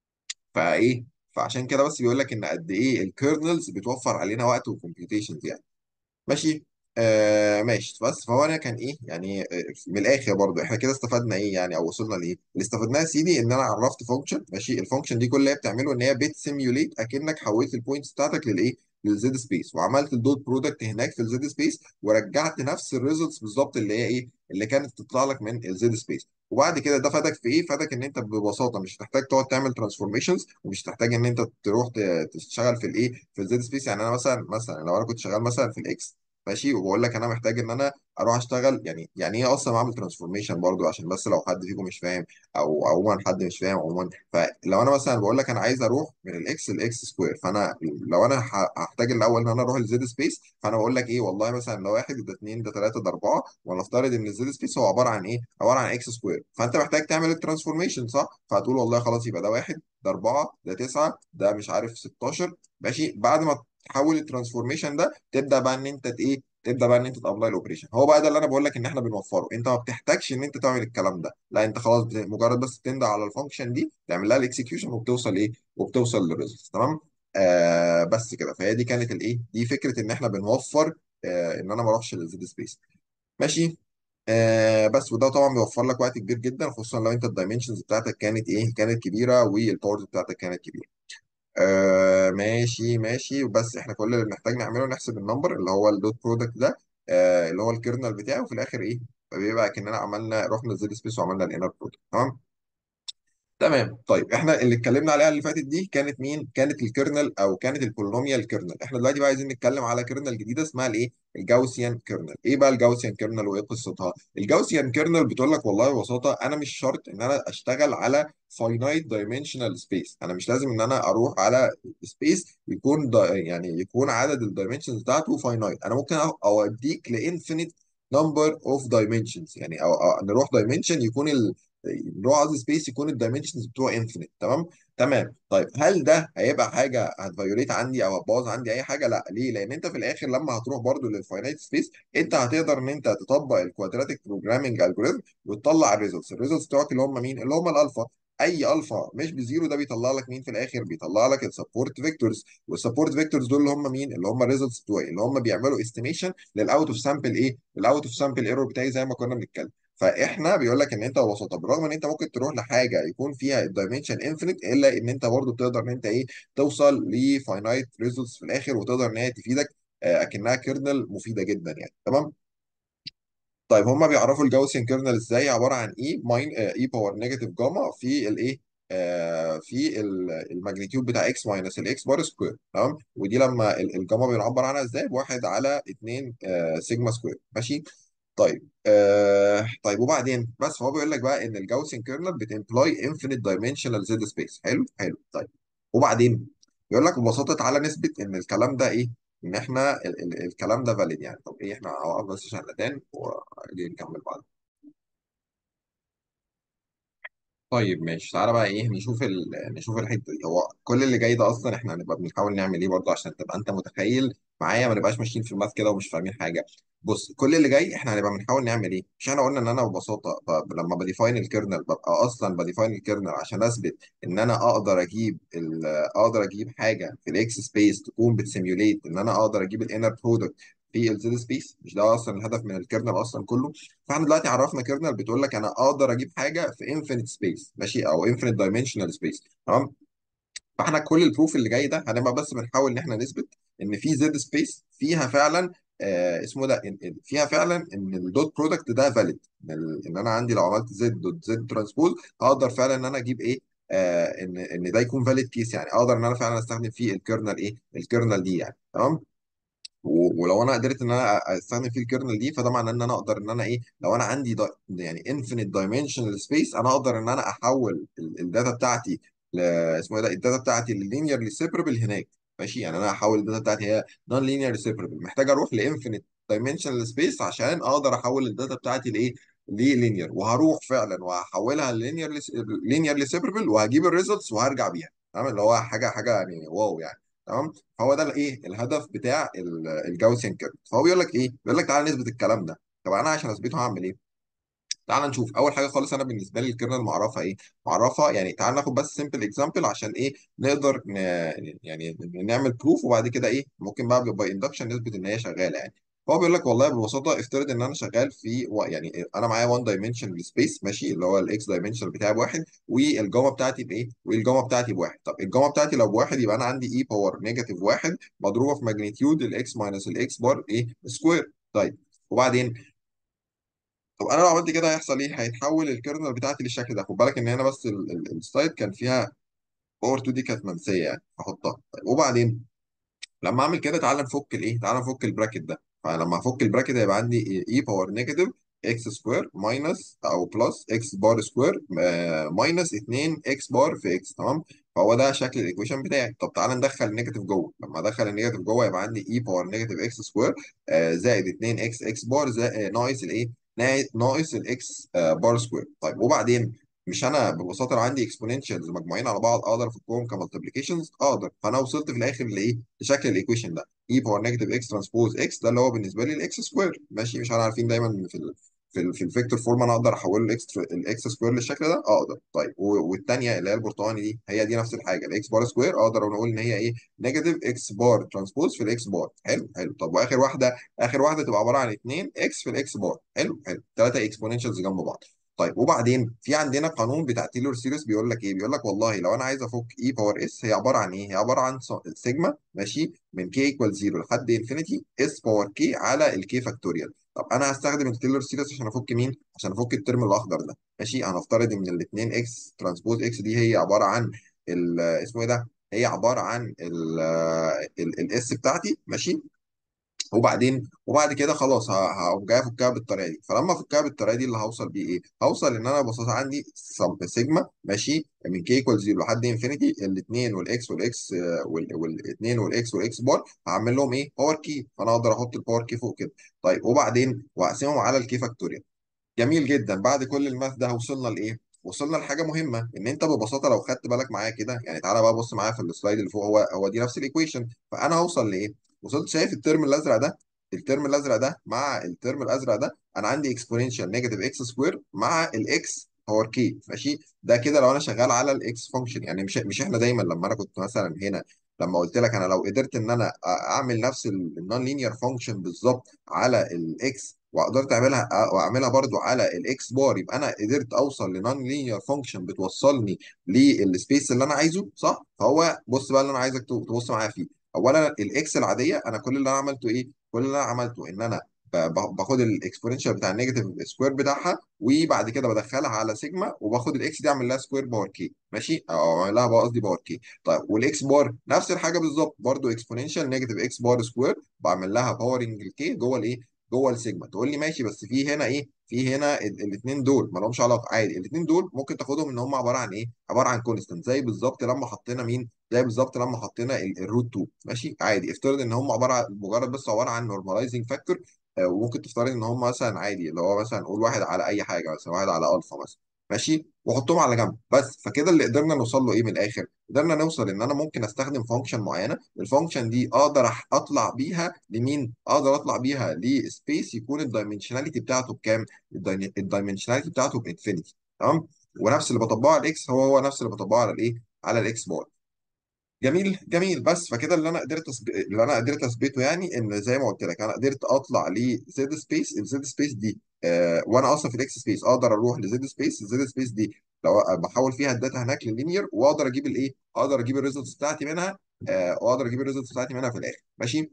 فايه فعشان كده بس بيقول لك ان قد ايه الكيرنلز بتوفر علينا وقت وكمبيوتيشنز يعني ماشي آه ماشي بس فهو انا كان ايه يعني آه، من الاخر برضو احنا كده استفدنا ايه يعني او وصلنا لايه اللي استفدناه يا سيدي ان انا عرفت فانكشن ماشي الفانكشن دي كل اللي هي بتعمله ان هي بتسيميوليت اكنك حولت البوينتس بتاعتك للايه للزد سبيس وعملت الدوت برودكت هناك في الزد سبيس ورجعت نفس الريزلتس بالظبط اللي هي ايه اللي كانت تطلع لك من الزد سبيس وبعد كده ده فادك في ايه فادك ان انت ببساطه مش هتحتاج تقعد تعمل ترانسفورميشنز ومش هتحتاج ان انت تروح ت- تشتغل في الايه في الزد سبيس يعني انا مثلا مثلا لو انا كنت شغال مثلا في الاكس ماشي وبقول لك انا محتاج ان انا اروح اشتغل يعني يعني ايه اصلا اعمل ترانسفورميشن برضو عشان بس لو حد فيكم مش فاهم او عموما حد مش فاهم عموما فلو انا مثلا بقول لك انا عايز اروح من الاكس لاكس سكوير فانا لو انا ه- هحتاج الاول ان انا اروح للزد سبيس فانا بقول لك ايه والله مثلا لو واحد ده اثنين ده ثلاثه ده اربعه ونفترض ان الزد سبيس هو عباره عن ايه؟ عباره عن اكس سكوير فانت محتاج تعمل الترانسفورميشن صح؟ فهتقول والله خلاص يبقى ده واحد ده اربعه ده تسعه ده مش عارف 16 ماشي بعد ما تحول الترانسفورميشن ده تبدا بقى ان انت ت- ايه تبدا بقى ان انت تابلاي الاوبريشن هو بقى ده اللي انا بقول لك ان احنا بنوفره انت ما بتحتاجش ان انت تعمل الكلام ده لا انت خلاص بت- مجرد بس تندى على الفانكشن دي تعمل لها الاكسكيوشن وبتوصل ايه وبتوصل للريزلتس تمام آه بس كده فهي دي كانت الايه دي فكره ان احنا بنوفر آه ان انا ما اروحش للزد سبيس ماشي آه بس وده طبعا بيوفر لك وقت كبير جدا خصوصا لو انت الدايمنشنز بتاعتك كانت ايه كانت كبيره والباورز بتاعتك كانت كبيره آه ماشي ماشي وبس احنا كل اللي بنحتاج نعمله نحسب النمبر اللي هو الدوت برودكت ده آه اللي هو الكيرنل بتاعه وفي الاخر ايه بيبقى كاننا عملنا رحنا زد سبيس وعملنا الانر برودكت تمام تمام طيب احنا اللي اتكلمنا عليها اللي فاتت دي كانت مين؟ كانت الكيرنل او كانت البولينوميال كيرنل احنا دلوقتي بقى عايزين نتكلم على كيرنل جديده اسمها الايه؟ الجاوسيان كيرنل ايه بقى الجاوسيان كيرنل وايه قصتها؟ الجاوسيان كيرنل بتقول لك والله ببساطه انا مش شرط ان انا اشتغل على فاينايت دايمنشنال سبيس انا مش لازم ان انا اروح على سبيس يكون دا يعني يكون عدد الدايمنشنز بتاعته فاينايت انا ممكن أو- اوديك لانفينيت نمبر اوف دايمنشنز يعني أو, أو نروح دايمنشن يكون نوع قصدي سبيس يكون الدايمنشنز بتوعه انفينيت تمام تمام طيب هل ده هيبقى حاجه هتفيوليت عندي او هتبوظ عندي اي حاجه لا ليه لان انت في الاخر لما هتروح برضو للفاينايت سبيس انت هتقدر ان انت تطبق الكوادراتيك بروجرامنج الجوريزم وتطلع الريزلتس الريزلتس بتوعك اللي هم مين اللي هم الالفا اي الفا مش بزيرو ده بيطلع لك مين في الاخر بيطلع لك السبورت فيكتورز والسبورت فيكتورز دول اللي هم مين اللي هم الريزلتس بتوعي اللي هم بيعملوا استيميشن للاوت اوف سامبل ايه الاوت اوف سامبل ايرور بتاعي زي ما كنا بنتكلم فاحنا بيقول لك ان انت ببساطه بالرغم ان انت ممكن تروح لحاجه يكون فيها الدايمنشن انفينيت الا ان انت برضو بتقدر ان انت ايه توصل لفاينايت ريزلتس في الاخر وتقدر ان هي تفيدك آه، اكنها كيرنل مفيده جدا يعني تمام طيب هما بيعرفوا الجاوسيان كيرنل ازاي عباره عن اي ماين اي باور نيجاتيف جاما في الايه آه في ال- الماجنتيود بتاع اكس ماينس الاكس بار سكوير تمام ودي لما ال- الجاما بنعبر عنها ازاي بواحد على 2 آه سيجما سكوير ماشي طيب آه طيب وبعدين بس هو بيقول لك بقى ان الجاوسين كيرنل بتمبلاي انفينيت دايمنشنال زد سبيس حلو حلو طيب وبعدين بيقول لك ببساطه تعالى نثبت ان الكلام ده ايه ان احنا ال ال الكلام ده فاليد يعني طب ايه احنا هوقف بس عشان الاذان واجي نكمل بعد طيب ماشي تعالى بقى ايه نشوف ال... نشوف الحته دي هو كل اللي جاي ده اصلا احنا هنبقى بنحاول نعمل ايه برضه عشان تبقى انت متخيل معايا ما نبقاش ماشيين في الماث كده ومش فاهمين حاجه بص كل اللي جاي احنا هنبقى بنحاول نعمل ايه مش احنا قلنا ان انا ببساطه ب... لما بديفاين الكيرنل ببقى اصلا بديفاين الكيرنل عشان اثبت ان انا اقدر اجيب ال... اقدر اجيب حاجه في الاكس سبيس تكون بتسيميوليت ان انا اقدر اجيب الانر برودكت في الزد سبيس مش ده اصلا الهدف من الكيرنل اصلا كله فاحنا دلوقتي عرفنا كيرنل بتقول لك انا اقدر اجيب حاجه في انفينيت سبيس ماشي او انفينيت دايمنشنال سبيس تمام فاحنا كل البروف اللي جاي ده هنبقى بس بنحاول ان احنا نثبت ان في زد سبيس فيها فعلا آه اسمه ده إن إن فيها فعلا ان الدوت برودكت ده فاليد ان, ال- إن انا عندي لو عملت زد دوت زد ترانسبوز هقدر فعلا ان انا اجيب ايه آه ان ان ده يكون فاليد كيس يعني اقدر ان انا فعلا استخدم فيه الكيرنل ايه الكيرنل دي يعني تمام و- ولو انا قدرت ان انا استخدم فيه الكيرنل دي فده معناه ان انا اقدر ان انا ايه لو انا عندي دا يعني انفينيت دايمنشنال سبيس انا اقدر ان انا احول ال- الداتا بتاعتي ل اسمه ايه ده الداتا بتاعتي للينيرلي سيبربل هناك ماشي يعني انا هحول الداتا بتاعتي هي نون لينيرلي سيبربل محتاج اروح لانفينيت دايمنشنال سبيس عشان اقدر احول الداتا بتاعتي لايه للينير وهروح فعلا وهحولها للينيرلي لينيرلي سيبربل وهجيب الريزلتس وهرجع بيها تمام اللي هو حاجه حاجه يعني واو يعني تمام فهو ده الايه الهدف بتاع ال- الجاوسيان كيرف فهو بيقول لك ايه بيقول لك تعالى نثبت الكلام ده طب انا عشان اثبته هعمل ايه تعال نشوف اول حاجه خالص انا بالنسبه لي الكيرنل معرفها ايه معرفها يعني تعال ناخد بس سمبل اكزامبل عشان ايه نقدر ن... يعني نعمل بروف وبعد كده ايه ممكن بقى باي اندكشن نثبت ان هي شغاله يعني هو بيقول لك والله ببساطه افترض ان انا شغال في و- يعني انا معايا 1 دايمنشن سبيس ماشي اللي هو الاكس دايمنشن بتاعي بواحد والجاما بتاعتي بايه والجاما بتاعتي بواحد طب الجاما بتاعتي لو بواحد يبقى انا عندي اي باور نيجاتيف واحد مضروبه في ماجنتيود الاكس ماينس الاكس بار ايه سكوير طيب وبعدين طب انا لو عملت كده هيحصل ايه؟ هيتحول الكيرنل بتاعتي للشكل ده خد بالك ان هنا بس ال- ال- السلايد كان فيها باور 2 دي كانت منسيه يعني هحطها طيب وبعدين لما اعمل كده تعالى نفك الايه؟ تعالى نفك البراكت ده فلما افك البراكت هيبقى عندي اي باور نيجاتيف اكس سكوير ماينس او بلس اكس بار سكوير ماينس 2 اكس بار في اكس تمام فهو ده شكل الايكويشن بتاعي طب تعالى ندخل النيجاتيف جوه لما ادخل النيجاتيف جوه يبقى عندي اي باور نيجاتيف اكس سكوير زائد 2 اكس اكس بار زائد ناقص الايه ناقص ناقص الاكس بار سكوير طيب وبعدين مش انا ببساطه لو عندي اكسبوننشالز مجموعين على بعض اقدر افكهم كمالتيبليكيشنز اقدر فانا وصلت في الاخر لايه لشكل الايكويشن ده اي باور نيجاتيف اكس ترانسبوز اكس ده اللي هو بالنسبه لي الاكس سكوير ماشي مش احنا عارفين دايما إن في ال في ال في الفيكتور فورم انا اقدر احول الاكس الاكس سكوير للشكل ده اقدر طيب والثانيه اللي هي البرتقاني دي هي دي نفس الحاجه الاكس بار سكوير اقدر نقول ان هي ايه نيجاتيف اكس بار ترانسبوز في الاكس بار حلو حلو طب واخر واحده اخر واحده تبقى عباره عن 2 اكس في الاكس بار حلو حلو ثلاثه اكسبوننشالز جنب بعض طيب وبعدين في عندنا قانون بتاع تايلور سيريس بيقول لك ايه بيقول لك والله لو انا عايز افك اي باور اس هي عباره عن ايه هي عباره عن س- سيجما ماشي من كي ايكوال 0 لحد انفينيتي اس باور كي على الكي فاكتوريال طب انا هستخدم التايلور سيريس عشان افك مين عشان افك الترم الاخضر ده ماشي هنفترض ان الاثنين اكس ترانسبوز اكس دي هي عباره عن ال- اسمه ايه ده هي عباره عن الاس بتاعتي ماشي وبعدين وبعد كده خلاص ه- هقوم جاي افكها بالطريقه دي فلما افكها بالطريقه دي اللي هوصل بيه ايه؟ هوصل ان انا ببساطه عندي سم- سيجما ماشي من كي ايكوال 0 لحد انفينيتي الاثنين والاكس والاكس والاثنين والاكس والاكس بار هعمل لهم ايه؟ باور كي فانا اقدر احط الباور كي فوق كده طيب وبعدين واقسمهم على الكي فاكتوريال جميل جدا بعد كل الماث ده وصلنا لايه؟ وصلنا لحاجه مهمه ان انت ببساطه لو خدت بالك معايا كده يعني تعالى بقى بص معايا في السلايد اللي فوق هو هو دي نفس الايكويشن فانا هوصل لايه؟ وصلت شايف الترم الازرق ده؟ الترم الازرق ده مع الترم الازرق ده انا عندي اكسبوننشال نيجاتيف اكس سكوير مع الاكس باور كي ماشي ده كده لو انا شغال على الاكس فانكشن يعني مش مش احنا دايما لما انا كنت مثلا هنا لما قلت لك انا لو قدرت ان انا اعمل نفس النون لينير فانكشن بالظبط على الاكس وقدرت اعملها واعملها برضو على الاكس بار يبقى انا قدرت اوصل لنون لينير فانكشن بتوصلني للسبيس اللي انا عايزه صح فهو بص بقى اللي انا عايزك تبص معايا فيه اولا الاكس العاديه انا كل اللي انا عملته ايه كل اللي انا عملته ان انا ب- ب- باخد الاكسبوننشال بتاع النيجاتيف سكوير بتاعها وبعد كده بدخلها على سيجما وباخد الاكس دي اعمل لها سكوير باور كي ماشي او اعمل لها بقى قصدي باور كي طيب والاكس بار نفس الحاجه بالظبط برضو اكسبوننشال نيجاتيف اكس بار سكوير بعمل لها باورنج الكي جوه الايه جوه السيجما تقول لي ماشي بس في هنا ايه في هنا الاثنين دول ما لهمش علاقه عادي الاثنين دول ممكن تاخدهم ان هم عباره عن ايه عباره عن كونستنت زي بالظبط لما حطينا مين زي بالظبط لما حطينا الروت 2 ماشي عادي افترض ان هم عباره عن مجرد بس عباره عن نورماليزنج فاكتور وممكن تفترض ان هم مثلا عادي اللي هو مثلا نقول واحد على اي حاجه مثلا واحد على الفا مثلا ماشي وحطهم على جنب بس فكده اللي قدرنا نوصل له ايه من الاخر قدرنا نوصل ان انا ممكن استخدم فانكشن معينه الفانكشن دي اقدر أح- اطلع بيها لمين اقدر اطلع بيها لسبيس يكون الدايمنشناليتي بتاعته بكام الدايمنشناليتي بتاعته بانفينيتي تمام ونفس اللي بطبقه على الاكس هو هو نفس اللي بطبقه على الايه على الاكس بار جميل جميل بس فكده اللي انا قدرت أسب... اللي انا قدرت اثبته يعني ان زي ما قلت لك انا قدرت اطلع لزد سبيس الزد سبيس دي آه وانا اصلا في الاكس سبيس اقدر اروح لزد سبيس الزد سبيس دي لو بحول فيها الداتا هناك لللينير واقدر اجيب الايه اقدر اجيب الريزلتس بتاعتي منها آه واقدر اجيب الريزلتس بتاعتي منها في الاخر ماشي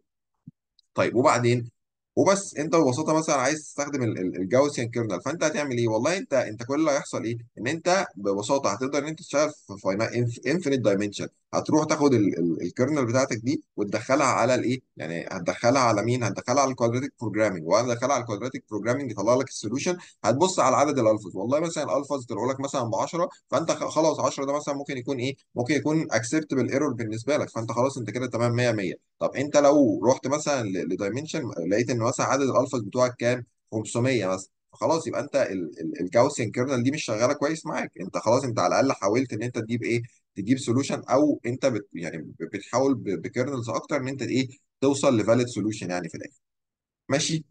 طيب وبعدين وبس انت ببساطه مثلا عايز تستخدم ال- ال- الجاوسيان كيرنل فانت هتعمل ايه والله انت انت كل اللي هيحصل ايه ان انت ببساطه هتقدر ان انت تشتغل في انفينيت دايمنشن هتروح تاخد ال- ال- الكيرنل بتاعتك دي وتدخلها على الايه يعني هتدخلها على مين هتدخلها على الكوادراتيك بروجرامنج وهتدخلها على الكوادراتيك بروجرامنج يطلع لك السوليوشن هتبص على عدد الالفاظ والله مثلا الالفاظ طلعوا لك مثلا ب 10 فانت خ- خلاص 10 ده مثلا ممكن يكون ايه ممكن يكون اكسبتبل ايرور بالنسبه لك فانت خلاص انت كده تمام 100 100 طب انت لو رحت مثلا لدايمنشن لقيت ان مثلا عدد الالفاز بتوعك كام 500 مثلا خلاص يبقى انت ال- ال- الجاوسيان كيرنل دي مش شغاله كويس معاك انت خلاص انت على الاقل حاولت ان انت تجيب ايه تجيب سولوشن او انت بت يعني ب- بتحاول بكيرنلز اكتر ان انت ايه توصل لفاليد سولوشن يعني في الاخر ماشي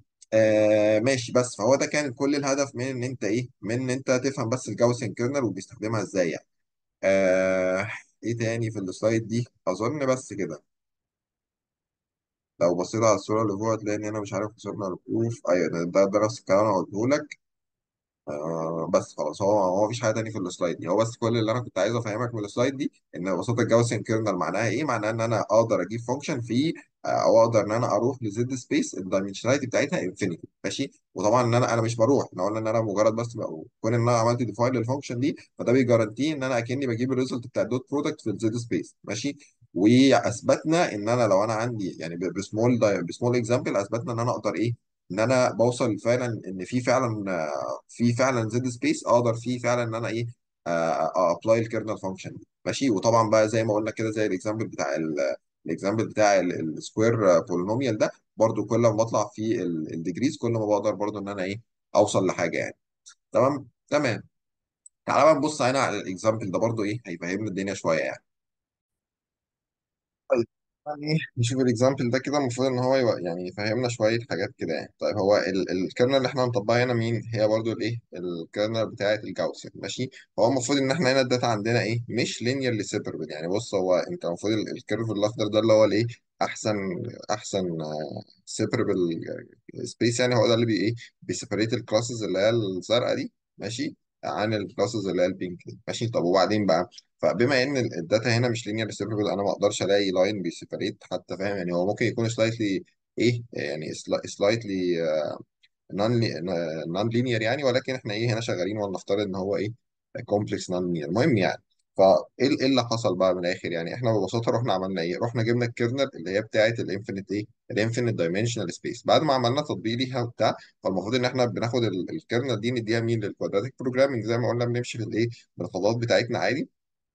آه ماشي بس فهو ده كان كل الهدف من ان انت ايه من ان انت تفهم بس الجاوسيان كيرنل وبيستخدمها ازاي يعني آه ايه تاني في السلايد دي اظن بس كده لو بصيت على الصورة اللي فوق هتلاقي إن أنا مش عارف وصلنا للبروف أيوة ده, ده, ده نفس الكلام أنا قلته لك آه بس خلاص هو هو مفيش حاجه تانية في السلايد دي هو بس كل اللي انا كنت عايز افهمك من السلايد دي ان ببساطه الجاوسيان كيرنل معناها ايه؟ معناها ان انا اقدر اجيب فانكشن في آه، او اقدر ان انا اروح لزد سبيس الدايمنشناليتي بتاعتها انفينيتي ماشي وطبعا ان انا انا مش بروح احنا قلنا ان انا مجرد بس بقى- كون ان انا عملت ديفاين للفانكشن دي فده بيجارانتي ان انا اكني بجيب الريزلت بتاع الدوت برودكت في الزد سبيس ماشي واثبتنا ان انا لو انا عندي يعني ب- بسمول بسمول اكزامبل اثبتنا ان انا اقدر ايه ان انا بوصل فعلا ان في فعلا في فعلا زد سبيس اقدر فيه فعلا ان انا ايه ابلاي الكيرنل فانكشن دي ماشي وطبعا بقى زي ما قلنا كده زي الاكزامبل بتاع الاكزامبل بتاع السكوير بولينوميال ده برضو كل ما بطلع في الديجريز كل ما بقدر برضو ان انا ايه اوصل لحاجه يعني تمام تمام تعالى بقى نبص هنا على الاكزامبل ده برضو ايه هيفهمنا الدنيا شويه يعني طيب يعني نشوف الاكزامبل ده كده المفروض ان هو يبقى يعني يفهمنا شويه حاجات كده يعني طيب هو ال- الكيرنل اللي احنا هنطبقها هنا مين هي برضو الايه الكيرنل بتاعه الجاوسيان ماشي هو المفروض ان احنا هنا الداتا عندنا ايه مش لينيرلي سيبربل يعني بص هو انت المفروض ال- الكيرف الاخضر ده اللي هو الايه احسن احسن سيبربل سبيس يعني هو ده اللي بي ايه بيسيبريت الكلاسز اللي هي الزرقاء دي ماشي عن الكلاسز اللي هي البينك دي ماشي طب وبعدين بقى فبما ان ال- الداتا هنا مش لينير سيبربل انا ما اقدرش الاقي لاين بيسيبريت حتى فاهم يعني هو ممكن يكون سلايتلي ايه يعني سلايتلي نون نون لينير يعني ولكن احنا ايه هنا شغالين ولنفترض ان هو ايه كومبلكس نون لينير المهم يعني فايه ال- إيه اللي حصل بقى من الاخر يعني احنا ببساطه رحنا عملنا ايه رحنا جبنا الكيرنل اللي هي بتاعه الانفينيت ايه الانفينيت دايمنشنال سبيس بعد ما عملنا تطبيق ليها وبتاع فالمفروض ان احنا بناخد الكيرنل دي نديها مين للكوادراتيك بروجرامنج زي ما قلنا بنمشي في الايه بالخطوات بتاعتنا عادي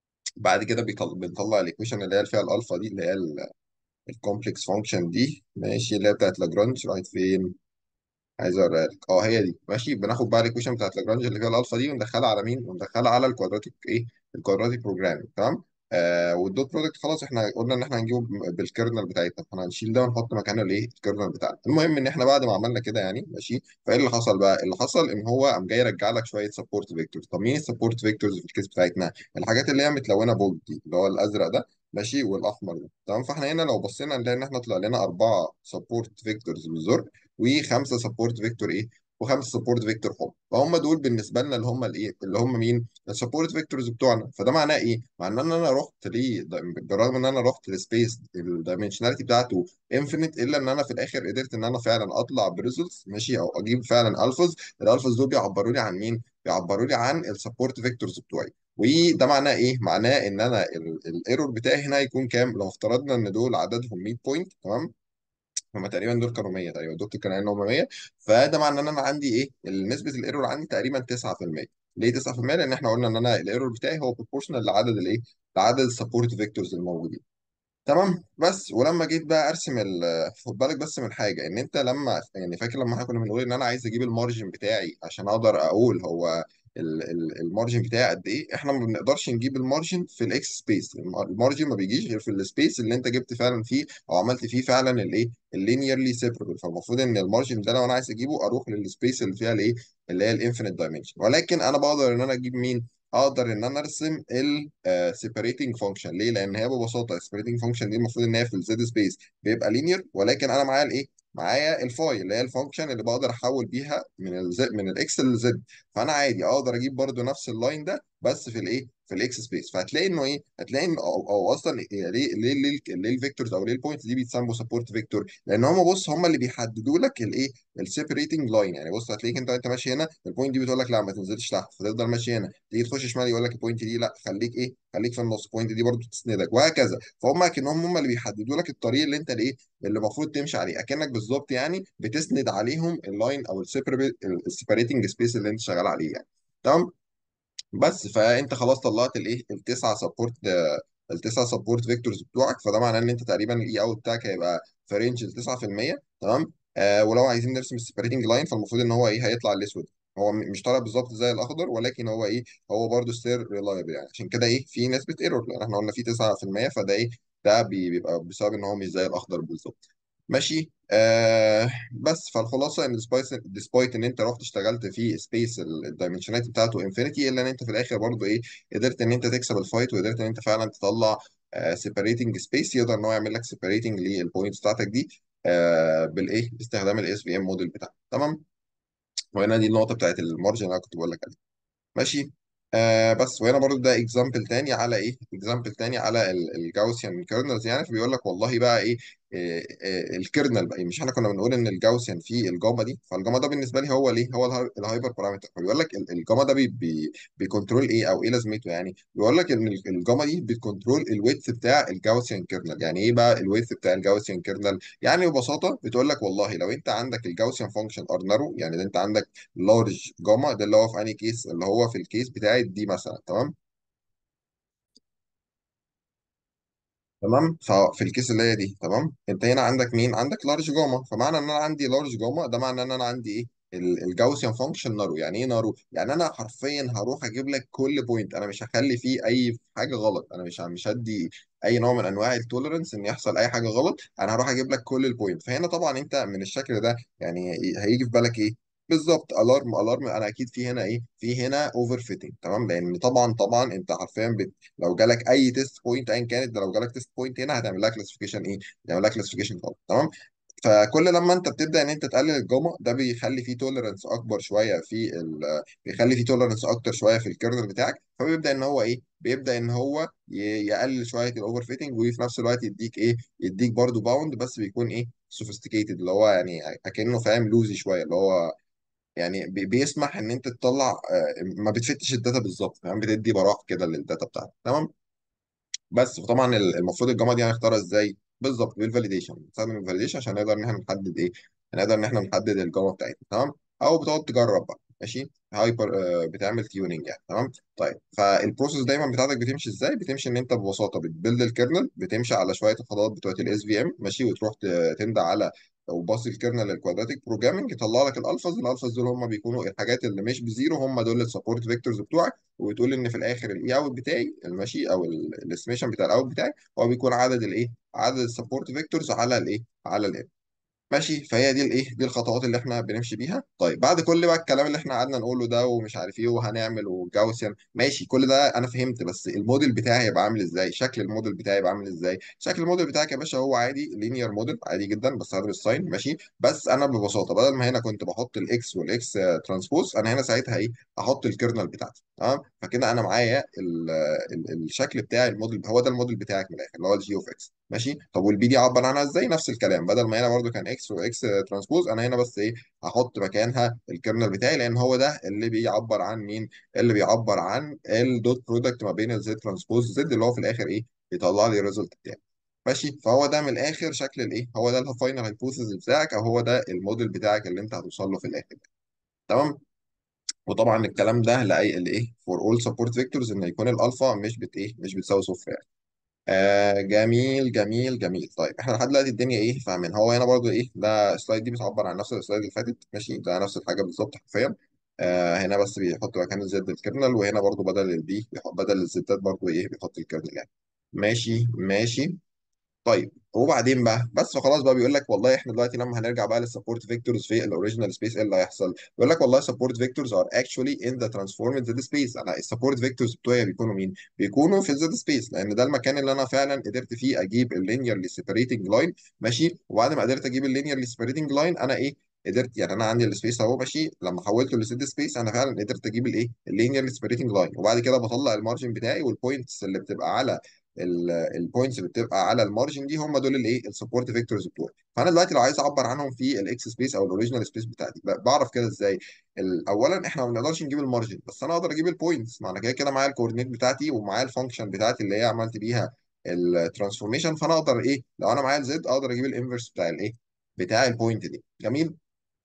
بعد كده بيطل... بنطلع الايكويشن اللي هي فيها الالفا دي اللي هي الكومبلكس فانكشن دي ماشي اللي هي بتاعت لاجرانج رايت فين عايز اوريها لك اه هي دي ماشي بناخد بقى الايكويشن بتاعت لاجرانج اللي فيها الالفا دي وندخلها على مين وندخلها على الكوادراتيك ايه الكوادراتيك بروجرامينج تمام آه والدوت برودكت خلاص احنا قلنا ان احنا هنجيبه ب- بالكيرنل بتاعتنا فاحنا هنشيل ده ونحط مكانه الايه الكيرنل بتاعنا المهم ان احنا بعد ما عملنا كده يعني ماشي فايه اللي حصل بقى اللي حصل ان هو قام جاي يرجع لك شويه سبورت فيكتورز طب مين السبورت فيكتورز في الكيس بتاعتنا الحاجات اللي هي متلونه بولد دي اللي هو الازرق ده ماشي والاحمر ده تمام فاحنا هنا لو بصينا نلاقي ان احنا طلع لنا اربعه سبورت فيكتورز بالظبط وخمسه سبورت فيكتور ايه وخمسه سبورت فيكتور هم فهم دول بالنسبه لنا اللي هم الايه اللي هم مين السبورت فيكتورز بتوعنا فده معناه ايه معناه ان انا رحت ليه بالرغم ان انا رحت لسبيس الدايمنشناليتي بتاعته انفينيت الا ان انا في الاخر قدرت ان انا فعلا اطلع بريزلتس ماشي او اجيب فعلا الفاز الالفاز دول بيعبروا لي عن مين بيعبروا لي عن السبورت فيكتورز بتوعي وده معناه ايه؟ معناه ان انا الايرور بتاعي هنا هيكون كام؟ لو افترضنا ان دول عددهم 100 بوينت تمام؟ هما تقريبا دول كانوا 100 تقريبا الدكتور كان قايل ان هم 100 فده معناه ان انا عندي ايه نسبه الايرور عندي تقريبا 9% ليه 9% لان احنا قلنا ان انا الايرور بتاعي هو بروبورشنال لعدد الايه لعدد السبورت فيكتورز الموجودين تمام بس ولما جيت بقى ارسم ال خد بالك بس من حاجه ان انت لما يعني فاكر لما احنا كنا بنقول ان انا عايز اجيب المارجن بتاعي عشان اقدر اقول هو ال- ال- المارجن بتاعي قد ايه احنا ما بنقدرش نجيب المارجن في الاكس سبيس المارجن ما بيجيش غير في السبيس اللي انت جبت فعلا فيه او عملت فيه فعلا الايه اللينيرلي سيبربل فالمفروض ان المارجن ده لو انا عايز اجيبه اروح للسبيس اللي فيها الايه اللي هي الانفينيت دايمنشن ولكن انا بقدر ان انا اجيب مين اقدر ان انا ارسم السيبريتنج فانكشن ليه لان هي ببساطه السيبريتنج فانكشن دي المفروض ان هي في الزد سبيس بيبقى لينير ولكن انا معايا الايه معايا الفاي اللي هي الفانكشن اللي بقدر احول بيها من الزد من الاكس للزد فانا عادي اقدر اجيب برضو نفس اللاين ده بس في الايه في الاكس سبيس فهتلاقي انه ايه هتلاقي ان او, أو اصلا إيه ليه ليه ليه ليه الفيكتورز او ليه البوينتس دي بيتسموا سبورت فيكتور لان هم بص هم اللي بيحددوا لك الايه السيبريتنج لاين يعني بص هتلاقيك انت انت ماشي هنا البوينت دي بتقول لك لا ما تنزلش تحت فتفضل ماشي هنا تيجي تخش شمال يقول لك البوينت دي لا خليك ايه خليك في النص البوينت دي برضو تسندك وهكذا فهم كأنهم هم اللي بيحددوا لك الطريق اللي انت الايه اللي المفروض تمشي عليه اكنك بالظبط يعني بتسند عليهم اللاين او السيبريتنج سبيس اللي انت شغال عليه يعني تمام بس فانت خلاص طلعت الايه التسعه سبورت التسعه سبورت فيكتورز بتوعك فده معناه ان انت تقريبا الاي اوت بتاعك هيبقى في رينج ال 9% تمام آه ولو عايزين نرسم السيبريتنج لاين فالمفروض ان هو ايه هيطلع الاسود هو م- مش طالع بالظبط زي الاخضر ولكن هو ايه هو برضه ستير ريلايبل يعني عشان كده ايه في نسبه ايرور لان احنا قلنا في 9% فده ايه ده بي- بيبقى بسبب ان هو مش زي الاخضر بالظبط ماشي آه بس فالخلاصه ان ديسبايت ديسبايت ان انت رحت اشتغلت في سبيس الدايمنشناليتي بتاعته انفينيتي الا ان انت في الاخر برضه ايه قدرت ان انت تكسب الفايت وقدرت ان انت فعلا تطلع سيبريتنج سبيس يقدر ان هو يعمل لك سيبريتنج للبوينتس بتاعتك دي آه بالايه باستخدام الاس في ام موديل بتاعك تمام وهنا دي النقطه بتاعت المارجن اللي انا كنت بقول لك عليها ماشي آه بس وهنا برضو ده اكزامبل تاني على ايه اكزامبل تاني على الجاوسيان كيرنلز يعني فبيقول لك والله بقى ايه, إيه, إيه الكيرنل بقى مش احنا كنا بنقول ان الجاوسيان فيه الجاما دي فالجاما ده بالنسبه لي هو ليه هو الهاي- الهايبر بارامتر فبيقول لك ال- الجاما ده بي بي بيكنترول ايه او ايه لازمته يعني بيقول لك ان ال- الجاما دي بتكنترول الويدث بتاع الجاوسيان كيرنل يعني ايه بقى الويدث بتاع الجاوسيان كيرنل يعني ببساطه بتقول لك والله لو انت عندك الجاوسيان فانكشن ار نارو يعني ده انت عندك لارج جاما ده اللي هو في انهي كيس اللي هو في الكيس بتاعت دي مثلا تمام تمام ففي الكيس اللي هي دي تمام انت هنا عندك مين عندك لارج جاما فمعنى ان انا عندي لارج جاما ده معنى ان انا عندي ايه الجاوسيان فانكشن نارو يعني ايه نارو يعني انا حرفيا هروح اجيب لك كل بوينت انا مش هخلي فيه اي حاجه غلط انا مش مش هدي اي نوع من انواع التوليرنس ان يحصل اي حاجه غلط انا هروح اجيب لك كل البوينت فهنا طبعا انت من الشكل ده يعني هيجي في بالك ايه بالظبط الارم الارم انا اكيد في هنا ايه في هنا اوفر فيتنج تمام لان طبعا طبعا انت حرفيا بت... لو جالك اي تيست بوينت ايا كانت ده لو جالك تيست بوينت هنا هتعمل لها كلاسيفيكيشن ايه هتعمل لها كلاسيفيكيشن غلط تمام فكل لما انت بتبدا ان انت تقلل الجاما ده بيخلي فيه توليرنس اكبر شويه في ال... بيخلي فيه توليرنس اكتر شويه في الكيرنل بتاعك فبيبدا ان هو ايه بيبدا ان هو ي... يقلل شويه الاوفر فيتنج وفي نفس الوقت يديك ايه يديك برضو باوند بس بيكون ايه سوفيستيكيتد اللي هو يعني اكنه فاهم لوزي شويه اللي هو يعني بي- بيسمح ان انت تطلع آه، ما بتفتش الداتا بالظبط فاهم بتدي براح كده للداتا بتاعتك تمام بس فطبعا ال- المفروض الجامعه دي هنختارها ازاي بالظبط بالفاليديشن نستخدم الفاليديشن عشان نقدر ان احنا نحدد ايه نقدر ان احنا نحدد الجامعه بتاعتنا تمام او بتقعد تجرب بقى ماشي هايبر آه بتعمل تيوننج يعني تمام طيب فالبروسيس دايما بتاعتك بتمشي ازاي بتمشي ان انت ببساطه بتبيلد الكيرنل بتمشي على شويه الخطوات بتوعت الاس في ام ماشي وتروح ت- تندى على او باص الكيرنل للكوادراتيك بروجرامنج يطلع لك الالفاز الالفاز دول هم بيكونوا الحاجات اللي مش بزيرو هم دول السبورت فيكتورز بتوعك وتقول ان في الاخر الاي اوت بتاعي الماشي او الاستيميشن بتاع الاوت بتاعي هو بيكون عدد الايه عدد السبورت فيكتورز على الايه على الام ماشي فهي دي الايه دي الخطوات اللي احنا بنمشي بيها طيب بعد كل بقى الكلام اللي احنا قعدنا نقوله ده ومش عارف ايه وهنعمل وجاوسيان ماشي كل ده انا فهمت بس الموديل بتاعي هيبقى عامل ازاي شكل الموديل بتاعي هيبقى عامل ازاي شكل الموديل بتاعك يا باشا هو عادي لينير موديل عادي جدا بس هدرس ساين ماشي بس انا ببساطه بدل ما هنا كنت بحط الاكس والاكس ترانسبوز انا هنا ساعتها ايه احط الكيرنل بتاعتي تمام فكده انا معايا ال ال الشكل بتاع الموديل هو ده الموديل بتاعك من الاخر اللي هو الجي اوف اكس ماشي طب والبي دي عبر عنها ازاي نفس الكلام بدل ما هنا برضو كان اكس واكس ترانسبوز انا هنا بس ايه هحط مكانها الكيرنل بتاعي لان هو ده اللي بيعبر عن مين اللي بيعبر عن الدوت برودكت ما بين الزد ترانسبوز زد اللي هو في الاخر ايه يطلع لي الريزلت بتاعي ماشي فهو ده من الاخر شكل الايه هو ده الفاينل هايبوثيسيس بتاعك او هو ده الموديل بتاعك اللي انت هتوصل له في الاخر تمام وطبعا الكلام ده لاي الايه فور اول سبورت فيكتورز ان يكون الالفا مش بت ايه مش بتساوي صفر يعني. آه جميل جميل جميل طيب احنا لحد دلوقتي الدنيا ايه فاهمين هو هنا برضو ايه ده السلايد دي بتعبر عن نفس السلايد اللي فاتت ماشي ده نفس الحاجه بالظبط حرفيا آه هنا بس بيحط مكان الزد الكيرنل وهنا برضو بدل البي بيحط بدل الزدات برضو ايه بيحط الكيرنل يعني ماشي ماشي طيب وبعدين بقى بس فخلاص بقى بيقول لك والله احنا دلوقتي لما هنرجع بقى للسبورت فيكتورز في الاوريجينال سبيس ايه اللي هيحصل؟ بيقول لك والله سبورت فيكتورز ار اكشولي ان ذا ترانسفورمد زد سبيس انا السبورت فيكتورز بتوعي بيكونوا مين؟ بيكونوا في الزد سبيس لان ده المكان اللي انا فعلا قدرت فيه اجيب اللينيرلي سيبريتنج لاين ماشي وبعد ما قدرت اجيب اللينيرلي سيبريتنج لاين انا ايه؟ قدرت يعني انا عندي السبيس اهو ماشي لما حولته لسد سبيس انا فعلا قدرت اجيب الايه؟ اللينيرلي سيبريتنج لاين وبعد كده بطلع المارجن بتاعي والبوينتس اللي بتبقى على البوينتس اللي بتبقى على المارجن دي هم دول الايه السبورت فيكتورز بتوعي فانا دلوقتي لو عايز اعبر عنهم في الاكس سبيس او الاوريجينال سبيس بتاعتي ب- بعرف كده ازاي ال- اولا احنا ما بنقدرش نجيب المارجن بس انا اقدر اجيب البوينتس معنى كده كده معايا الكوردينيت بتاعتي ومعايا الفانكشن بتاعتي اللي هي عملت بيها الترانسفورميشن فانا اقدر ايه لو انا معايا الزد اقدر اجيب الانفرس بتاع الايه بتاع البوينت دي جميل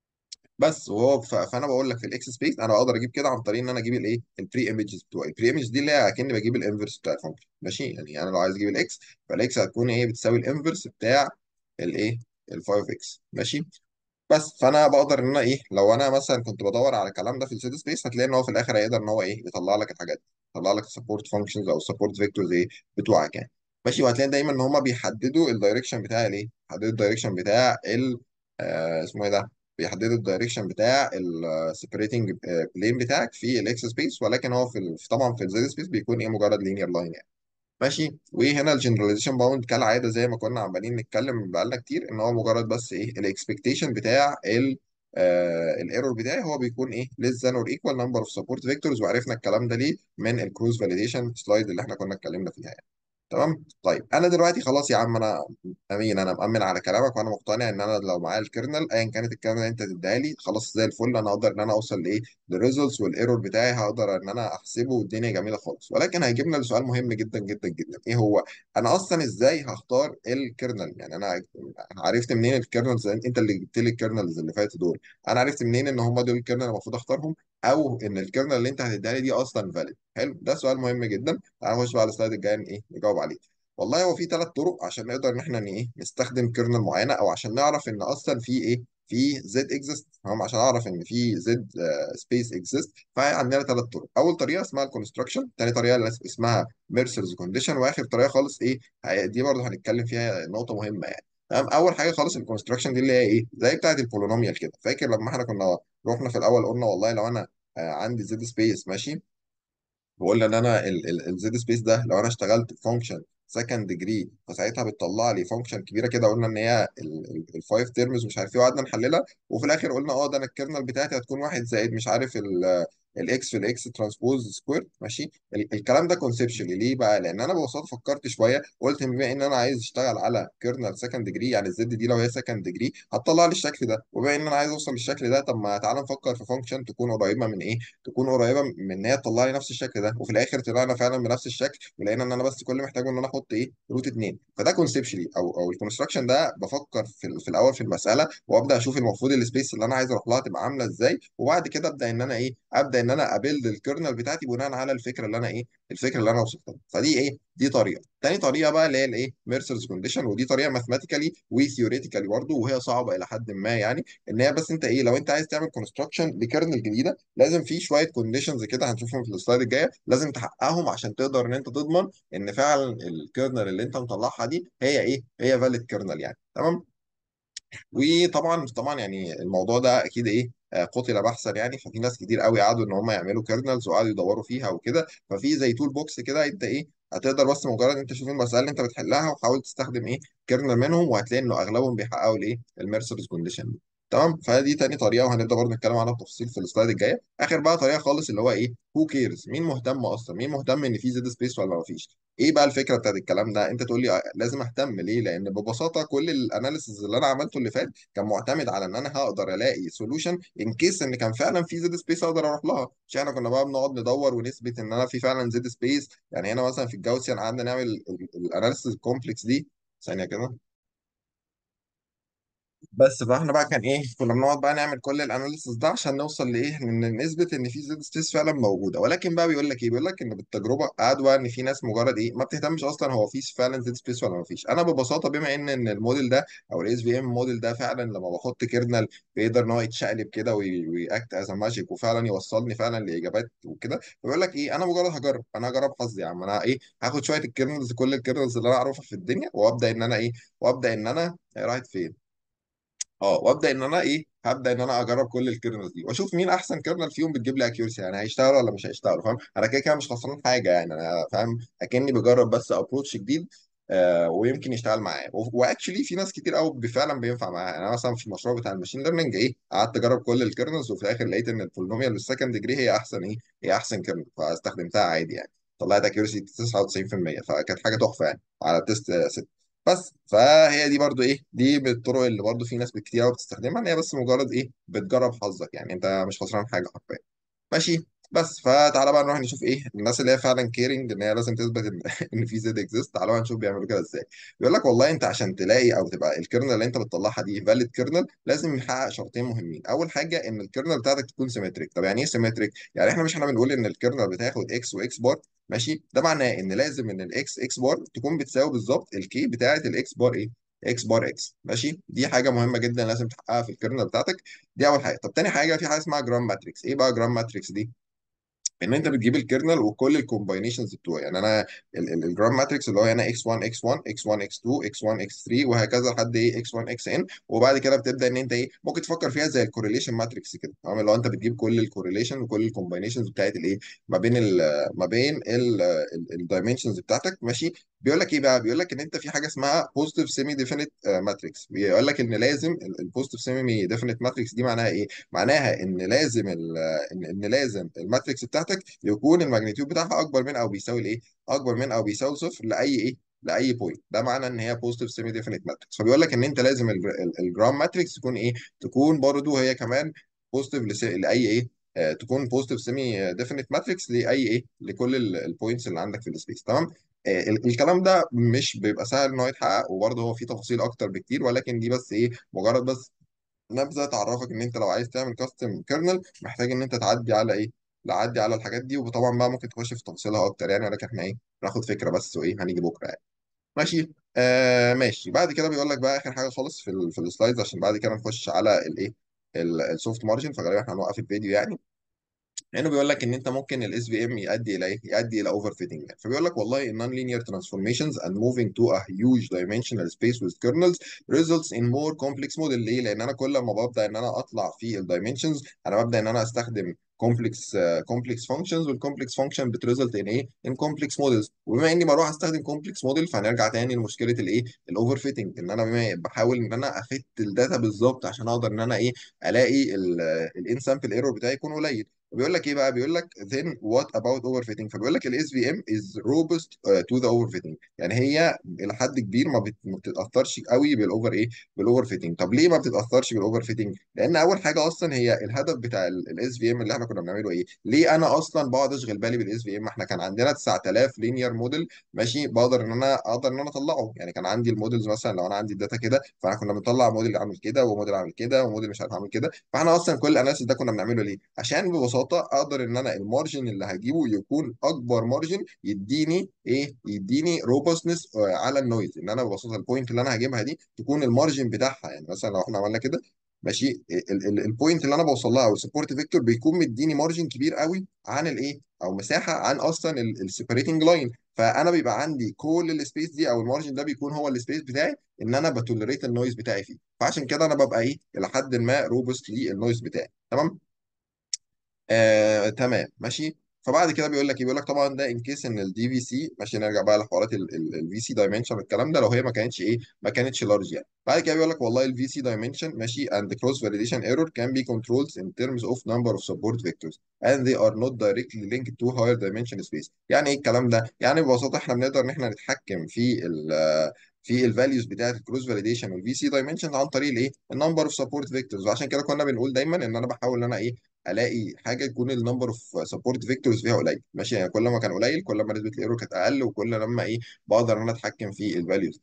بس وهو ف... فانا بقول لك في الاكس سبيس انا بقدر اجيب كده عن طريق ان انا اجيب الايه البري ايمجز بتوعي البري ايمج دي اللي هي اكني بجيب الانفرس بتاع الفانكشن ماشي يعني انا لو عايز اجيب الاكس فالاكس هتكون ايه بتساوي الانفرس بتاع الايه ال 5 اكس ماشي بس فانا بقدر ان انا ايه لو انا مثلا كنت بدور على الكلام ده في السيد سبيس هتلاقي ان هو في الاخر هيقدر ان هو ايه يطلع لك الحاجات دي يطلع لك السبورت فانكشنز او السبورت فيكتورز ايه بتوعك يعني ماشي وهتلاقي دايما ان هم بيحددوا الدايركشن بتاع الايه بيحددوا الدايركشن بتاع ال آه اسمه ايه ده بيحددوا الدايركشن بتاع السيبريتنج بلين بتاعك في الاكس سبيس ولكن هو في ال- طبعا في الزد سبيس بيكون ايه مجرد لينير لاين يعني ماشي وهنا الجنراليزيشن باوند كالعاده زي ما كنا عمالين نتكلم بقالنا كتير ان هو مجرد بس ايه الاكسبكتيشن بتاع ال الايرور بتاعي هو بيكون ايه less than or equal number of support vectors وعرفنا الكلام ده ليه من الكروز فاليديشن سلايد اللي احنا كنا اتكلمنا فيها يعني. تمام طيب انا دلوقتي خلاص يا عم انا امين انا مأمن على كلامك وانا مقتنع ان انا لو معايا الكيرنل ايا كانت الكيرنل اللي انت تديها لي خلاص زي الفل انا اقدر ان انا اوصل لايه للريزلتس والايرور بتاعي هقدر ان انا احسبه والدنيا جميله خالص ولكن هيجيبنا لسؤال مهم جدا جدا جدا ايه هو انا اصلا ازاي هختار الكيرنل يعني انا عرفت منين الكيرنلز انت اللي جبت لي الكيرنلز اللي فاتوا دول انا عرفت منين ان هم دول الكيرنل المفروض اختارهم او ان الكيرنل اللي انت هتديها لي دي اصلا فاليد حلو ده سؤال مهم جدا تعال نخش بقى على السلايد الجاي ايه نجاوب عليه والله هو في ثلاث طرق عشان نقدر ان احنا ن- ايه نستخدم كيرنل معينه او عشان نعرف ان اصلا في ايه في زد اكزيست تمام عشان اعرف ان في زد سبيس اكزيست فعندنا ثلاث طرق اول طريقه اسمها الكونستراكشن ثاني طريقه اللي اسمها ميرسرز كونديشن واخر طريقه خالص ايه هي- دي برضه هنتكلم فيها نقطه مهمه يعني تمام اول حاجه خالص الكونستراكشن دي اللي هي ايه زي بتاعه البولينوميال كده فاكر لما احنا كنا رحنا في الاول قلنا والله لو انا آه، عندي زد سبيس ماشي بقول ان انا الزد سبيس ده لو انا اشتغلت فانكشن سكند ديجري فساعتها بتطلع لي فانكشن كبيره كده قلنا ان هي الفايف تيرمز مش عارف ايه وقعدنا نحللها وفي الاخر قلنا اه ده انا الكيرنل بتاعتي هتكون واحد زائد مش عارف الاكس في الاكس ترانسبوز سكوير ماشي ال- الكلام ده كونسبشولي ليه بقى لان انا ببساطه فكرت شويه قلت بما ان انا عايز اشتغل على كيرنل سكند ديجري يعني الزد دي لو هي سكند ديجري هتطلع لي الشكل ده وبما ان انا عايز اوصل للشكل ده طب ما تعالى نفكر في فانكشن تكون قريبه من ايه تكون قريبه من ان هي تطلع لي نفس الشكل ده وفي الاخر طلعنا فعلا بنفس الشكل ولقينا ان انا بس كل اللي محتاجه ان انا احط ايه روت 2 فده كونسبشلي او او الكونستراكشن ده بفكر في, ال- في الاول في المساله وابدا اشوف المفروض السبيس اللي انا عايز اروح لها تبقى عامله ازاي وبعد كده ابدا ان انا ايه ابدا ان انا ابيلد الكيرنل بتاعتي بناء على الفكره اللي انا ايه الفكره اللي انا وصلت لها فدي ايه دي طريقه تاني طريقه بقى اللي هي الايه ميرسرز كونديشن ودي طريقه ماثيماتيكالي وثيوريتيكالي برضه وهي صعبه الى حد ما يعني ان هي بس انت ايه لو انت عايز تعمل كونستراكشن لكيرنل جديده لازم في شويه كونديشنز كده هنشوفهم في السلايد الجايه لازم تحققهم عشان تقدر ان انت تضمن ان فعلا الكيرنل اللي انت مطلعها دي هي ايه هي فاليد كيرنل يعني تمام وطبعا طبعا يعني الموضوع ده اكيد ايه آه، قتل بحثا يعني ففي ناس كتير قوي قعدوا ان هم يعملوا كيرنلز وقعدوا يدوروا فيها وكده ففي زي تول بوكس كده انت ايه هتقدر بس مجرد انت تشوف المساله اللي انت بتحلها وحاول تستخدم ايه كيرنل منهم وهتلاقي انه اغلبهم بيحققوا الايه الميرسرز كونديشن دي تمام فدي تاني طريقه وهنبدا برضه نتكلم عنها بتفصيل في السلايد الجايه اخر بقى طريقه خالص اللي هو ايه هو كيرز مين مهتم اصلا مين مهتم ان في زد سبيس ولا ما فيش ايه بقى الفكره بتاعت الكلام ده انت تقول لي آه، لازم اهتم ليه لان ببساطه كل الاناليسز اللي انا عملته اللي فات كان معتمد على ان انا هقدر الاقي سولوشن ان كيس ان كان فعلا في زد سبيس اقدر اروح لها مش احنا كنا بقى بنقعد ندور ونثبت ان انا في فعلا زد سبيس يعني هنا مثلا في الجاوسيان قعدنا نعمل الاناليسز الكومبلكس دي ثانيه كده بس فاحنا بقى كان ايه كنا بنقعد بقى نعمل كل الاناليسيس ده عشان نوصل لايه ان نثبت ان في زد سبيس فعلا موجوده ولكن بقى بيقول لك ايه بيقول لك ان بالتجربه قعدوا بقى ان في ناس مجرد ايه ما بتهتمش اصلا هو في فعلا زد سبيس ولا ما فيش انا ببساطه بما ان ان الموديل ده او الاس في ام موديل ده فعلا لما بحط كيرنل بيقدر ان هو يتشقلب كده ويأكت از ماجيك وفعلا يوصلني فعلا لاجابات وكده فبيقول لك ايه انا مجرد هجرب انا هجرب حظي يا عم انا ايه هاخد شويه الكيرنلز كل الكيرنلز اللي انا اعرفها في الدنيا وابدا ان انا ايه وابدا ان انا راحت فين اه وابدا ان انا ايه هبدا ان انا اجرب كل الكيرنلز دي واشوف مين احسن كيرنل فيهم بتجيب لي اكيورسي يعني هيشتغل ولا مش هيشتغل فاهم انا كده كده مش خسران حاجه يعني انا فاهم اكني بجرب بس ابروتش جديد آه ويمكن يشتغل معايا واكشلي في ناس كتير قوي فعلا بينفع معاها يعني انا مثلا في المشروع بتاع الماشين ليرنينج ايه قعدت اجرب كل الكيرنلز وفي الاخر لقيت ان البولينوميال للسكند ديجري هي احسن ايه هي احسن كيرنل فاستخدمتها عادي يعني طلعت اكيورسي 99% فكانت حاجه تحفه يعني على تيست بس فهي دي برضو ايه دي من الطرق اللي برضو في ناس كتير قوي بتستخدمها ان هي بس مجرد ايه بتجرب حظك يعني انت مش خسران حاجه حرفيا ماشي بس فتعالى بقى نروح نشوف ايه الناس اللي هي فعلا كيرنج ان هي لازم تثبت ان ان في زد اكزيست تعالى بقى نشوف بيعملوا كده ازاي بيقول لك والله انت عشان تلاقي او تبقى الكيرنل اللي انت بتطلعها دي فاليد كيرنل لازم يحقق شرطين مهمين اول حاجه ان الكيرنل بتاعتك تكون سيمتريك طب يعني ايه سيمتريك يعني احنا مش احنا بنقول ان الكيرنل بتاخد اكس واكس بار ماشي ده معناه ان لازم ان الاكس اكس بار تكون بتساوي بالظبط الكي بتاعت الاكس بار ايه اكس بار اكس ماشي دي حاجه مهمه جدا لازم تحققها في الكيرنل بتاعتك دي اول حاجه طب تاني حاجه في حاجه اسمها جرام ماتريكس ايه بقى جرام ماتريكس دي ان انت بتجيب الكيرنل وكل الكومباينيشنز بتوعه يعني انا الجرام ماتريكس اللي هو هنا x1 x1 x1 x2 x1 x3 وهكذا لحد ايه x1 xn وبعد كده بتبدا ان انت ايه ممكن تفكر فيها زي الكورليشن ماتريكس كده تمام اللي هو انت بتجيب كل الكورليشن وكل الكومباينيشنز بتاعت الايه ما بين ال ما بين الدايمنشنز بتاعتك ماشي بيقول لك ايه بقى بيقول لك ان انت في حاجه اسمها بوزيتيف سيمي ديفينيت ماتريكس بيقول لك ان لازم البوزيتيف سيمي ديفينيت ماتريكس دي معناها ايه معناها ان لازم ال ان ان لازم الماتريكس بتاعتك يكون الماجنتيود بتاعها اكبر من او بيساوي الايه اكبر من او بيساوي صفر لاي ايه لاي بوينت ده معنى ان هي بوزيتيف سيمي ديفينيت ماتريكس فبيقول لك ان انت لازم الجرام ماتريكس تكون ايه تكون برضو هي كمان بوزيتيف لاي ايه آه تكون بوزيتيف سيمي ديفينيت ماتريكس لاي ايه لكل البوينتس اللي عندك في السبيس تمام آه ال- الكلام ده مش بيبقى سهل ان هو يتحقق وبرضه هو فيه تفاصيل اكتر بكتير ولكن دي بس ايه مجرد بس نبذه تعرفك ان انت لو عايز تعمل كاستم كيرنل محتاج ان انت تعدي على ايه تعدي على الحاجات دي وطبعا بقى ممكن تخش في تفاصيلها اكتر يعني ولكن احنا ايه ناخد فكره بس وايه هنيجي بكره يعني ماشي آه ماشي بعد كده بيقول لك بقى اخر حاجه خالص في ال في السلايدز عشان بعد كده نخش على الايه السوفت مارجن فغالبا احنا هنوقف الفيديو يعني هنا بيقول لك ان انت ممكن الاس في ام يؤدي الى ايه؟ يؤدي الى اوفر فيتنج يعني فبيقول لك والله non linear transformations and moving to a huge dimensional space with kernels results in more complex model ليه؟ لان انا كل ما ببدا ان انا اطلع في الدايمنشنز انا ببدا ان انا استخدم complex uh, complex functions والcomplex function بتريزلت ان ايه؟ in complex models وبما اني بروح استخدم complex model فهنرجع تاني لمشكله الايه؟ الاوفر فيتنج ان انا بما بحاول ان انا افت الداتا بالظبط عشان اقدر ان انا ايه؟ الاقي الان سامبل ايرور بتاعي يكون قليل بيقول لك ايه بقى بيقول لك then what about overfitting فبيقول لك الاس في ام is robust uh, to the overfitting يعني هي الى حد كبير ما, بت... ما بتتاثرش قوي بالاوفر ايه بالاوفر فيتنج طب ليه ما بتتاثرش بالاوفر فيتنج لان اول حاجه اصلا هي الهدف بتاع الاس في ام اللي احنا كنا بنعمله ايه ليه انا اصلا بقعد اشغل بالي بالاس في ام احنا كان عندنا 9000 لينير موديل ماشي بقدر ان انا اقدر ان انا اطلعه يعني كان عندي المودلز مثلا لو انا عندي الداتا كده فاحنا كنا بنطلع موديل عامل كده وموديل عامل كده وموديل مش عارف عامل كده فاحنا اصلا كل الاناليسيس ده كنا بنعمله ليه عشان ببساطه اقدر ان انا المارجن اللي هجيبه يكون اكبر مارجن يديني ايه يديني روبستنس على النويز ان انا ببساطه البوينت اللي انا هجيبها دي تكون المارجن بتاعها يعني مثلا لو احنا عملنا كده ماشي البوينت اللي انا بوصل لها او السبورت فيكتور بيكون مديني مارجن كبير قوي عن الايه او مساحه عن اصلا السيبريتنج لاين فانا بيبقى عندي كل السبيس دي او المارجن ده بيكون هو السبيس بتاعي ان انا بتولريت النويز بتاعي فيه فعشان كده انا ببقى ايه الى حد ما روبست للنويز بتاعي تمام آه، تمام ماشي فبعد كده بيقول لك إيه؟ بيقول لك طبعا ده ان كيس ان الدي في سي ماشي نرجع بقى لحوارات الفي سي دايمنشن الكلام ده لو هي ما كانتش ايه ما كانتش لارج يعني بعد كده بيقول لك والله الفي سي دايمنشن ماشي and the cross validation error can be controlled in terms of number of support vectors and they are not directly linked to higher dimension space يعني ايه الكلام ده يعني ببساطه احنا بنقدر ان احنا نتحكم في ال في الفاليوز بتاعت الكروس فاليديشن والفي سي دايمنشن عن طريق الايه النمبر اوف سبورت فيكتورز وعشان كده كنا بنقول دايما ان انا بحاول ان انا ايه الاقي حاجه يكون النمبر اوف سبورت فيكتورز فيها قليل ماشي يعني كل ما كان قليل كل ما نسبه الايرور كانت اقل وكل لما ايه بقدر ان انا اتحكم في الفاليوز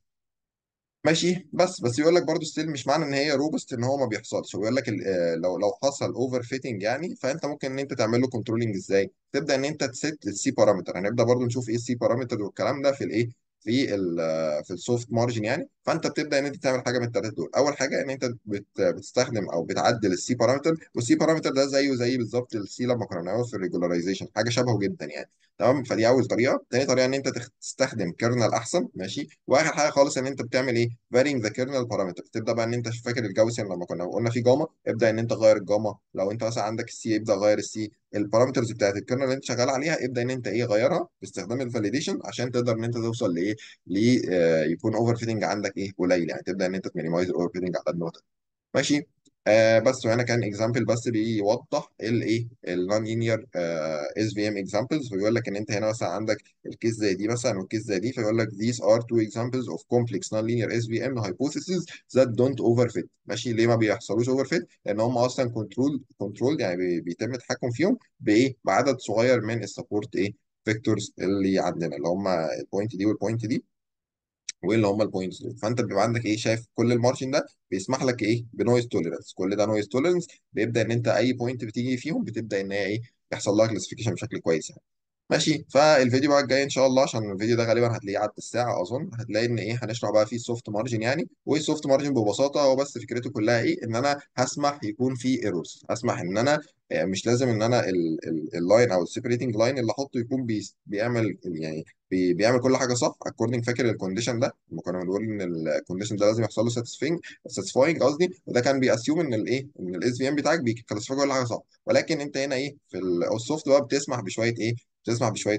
ماشي بس بس يقول لك برضو ستيل مش معنى ان هي روبست ان هو ما بيحصلش ويقول لك ال- آه، لو لو حصل اوفر فيتنج يعني فانت ممكن ان انت تعمل له كنترولنج ازاي تبدا ان انت تست السي بارامتر هنبدا برضو نشوف ايه السي بارامتر والكلام ده في الايه في ال آه، في السوفت مارجن يعني فانت بتبدا ان انت تعمل حاجه من الثلاثه دول اول حاجه ان انت بت بتستخدم او بتعدل السي بارامتر والسي بارامتر ده زيه زي بالظبط السي لما كنا بنعمله في الريجولاريزيشن حاجه شبهه جدا يعني تمام فدي اول طريقه تاني طريقه ان انت تخ- تستخدم كيرنل احسن ماشي واخر حاجه خالص ان انت بتعمل ايه varying the kernel parameter تبدا بقى ان انت فاكر الجاوسيان لما كنا قلنا في جاما ابدا ان انت غير الجاما لو انت مثلا عندك السي ابدا غير السي البارامترز بتاعت الكيرنل اللي انت شغال عليها ابدا ان انت ايه غيرها باستخدام الفاليديشن عشان تقدر ان انت توصل لايه ل آه، يكون اوفر فيتنج عندك ايه قليل يعني تبدا ان انت تمينيمايز الاوفر فيتنج على قد ما تقدر ماشي آه بس وهنا كان اكزامبل بس بيوضح الايه النون لينير اس في ام اكزامبلز فبيقول لك ان انت هنا مثلا عندك الكيس زي دي مثلا والكيس زي دي فيقول لك these are two examples of complex non-linear SVM hypotheses that don't overfit ماشي ليه ما بيحصلوش overfit لان هم اصلا كنترول كنترول يعني بي- بيتم التحكم فيهم بايه بعدد صغير من السبورت ايه فيكتورز اللي عندنا اللي هم البوينت دي والبوينت دي وايه اللي هم البوينتس دول فانت بيبقى عندك ايه شايف كل المارجن ده بيسمح لك ايه بنويز توليرانس كل ده نويز توليرانس بيبدا ان انت اي بوينت بتيجي فيهم بتبدا ان هي ايه يحصل لها كلاسيفيكيشن بشكل كويس يعني ماشي فالفيديو بقى الجاي ان شاء الله عشان الفيديو ده غالبا هتلاقيه عدى الساعه اظن هتلاقي ان ايه هنشرح بقى فيه السوفت مارجن يعني وايه السوفت مارجن ببساطه هو بس فكرته كلها ايه ان انا هسمح يكون فيه ايرورز هسمح ان انا آه، مش لازم ان انا اللاين او السيبريتنج لاين اللي احطه يكون بي بيعمل يعني بي بيعمل كل حاجه صح اكوردنج فاكر الكونديشن ده لما كنا بنقول ان الكونديشن ده لازم يحصل له ساتسفينج ساتسفاينج قصدي وده كان بيأسيوم ان الايه ان الاس في ام بتاعك بيكلاسيفاي كل حاجه صح ولكن انت هنا ايه في السوفت بقى بتسمح بشويه ايه بتسمح بشويه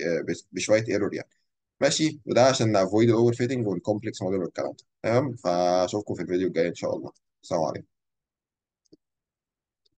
بشويه ايرور يعني ماشي وده عشان نافويد الاوفر فيتنج والكومبلكس موديل والكلام ده تمام فاشوفكم في الفيديو الجاي ان شاء الله السلام عليكم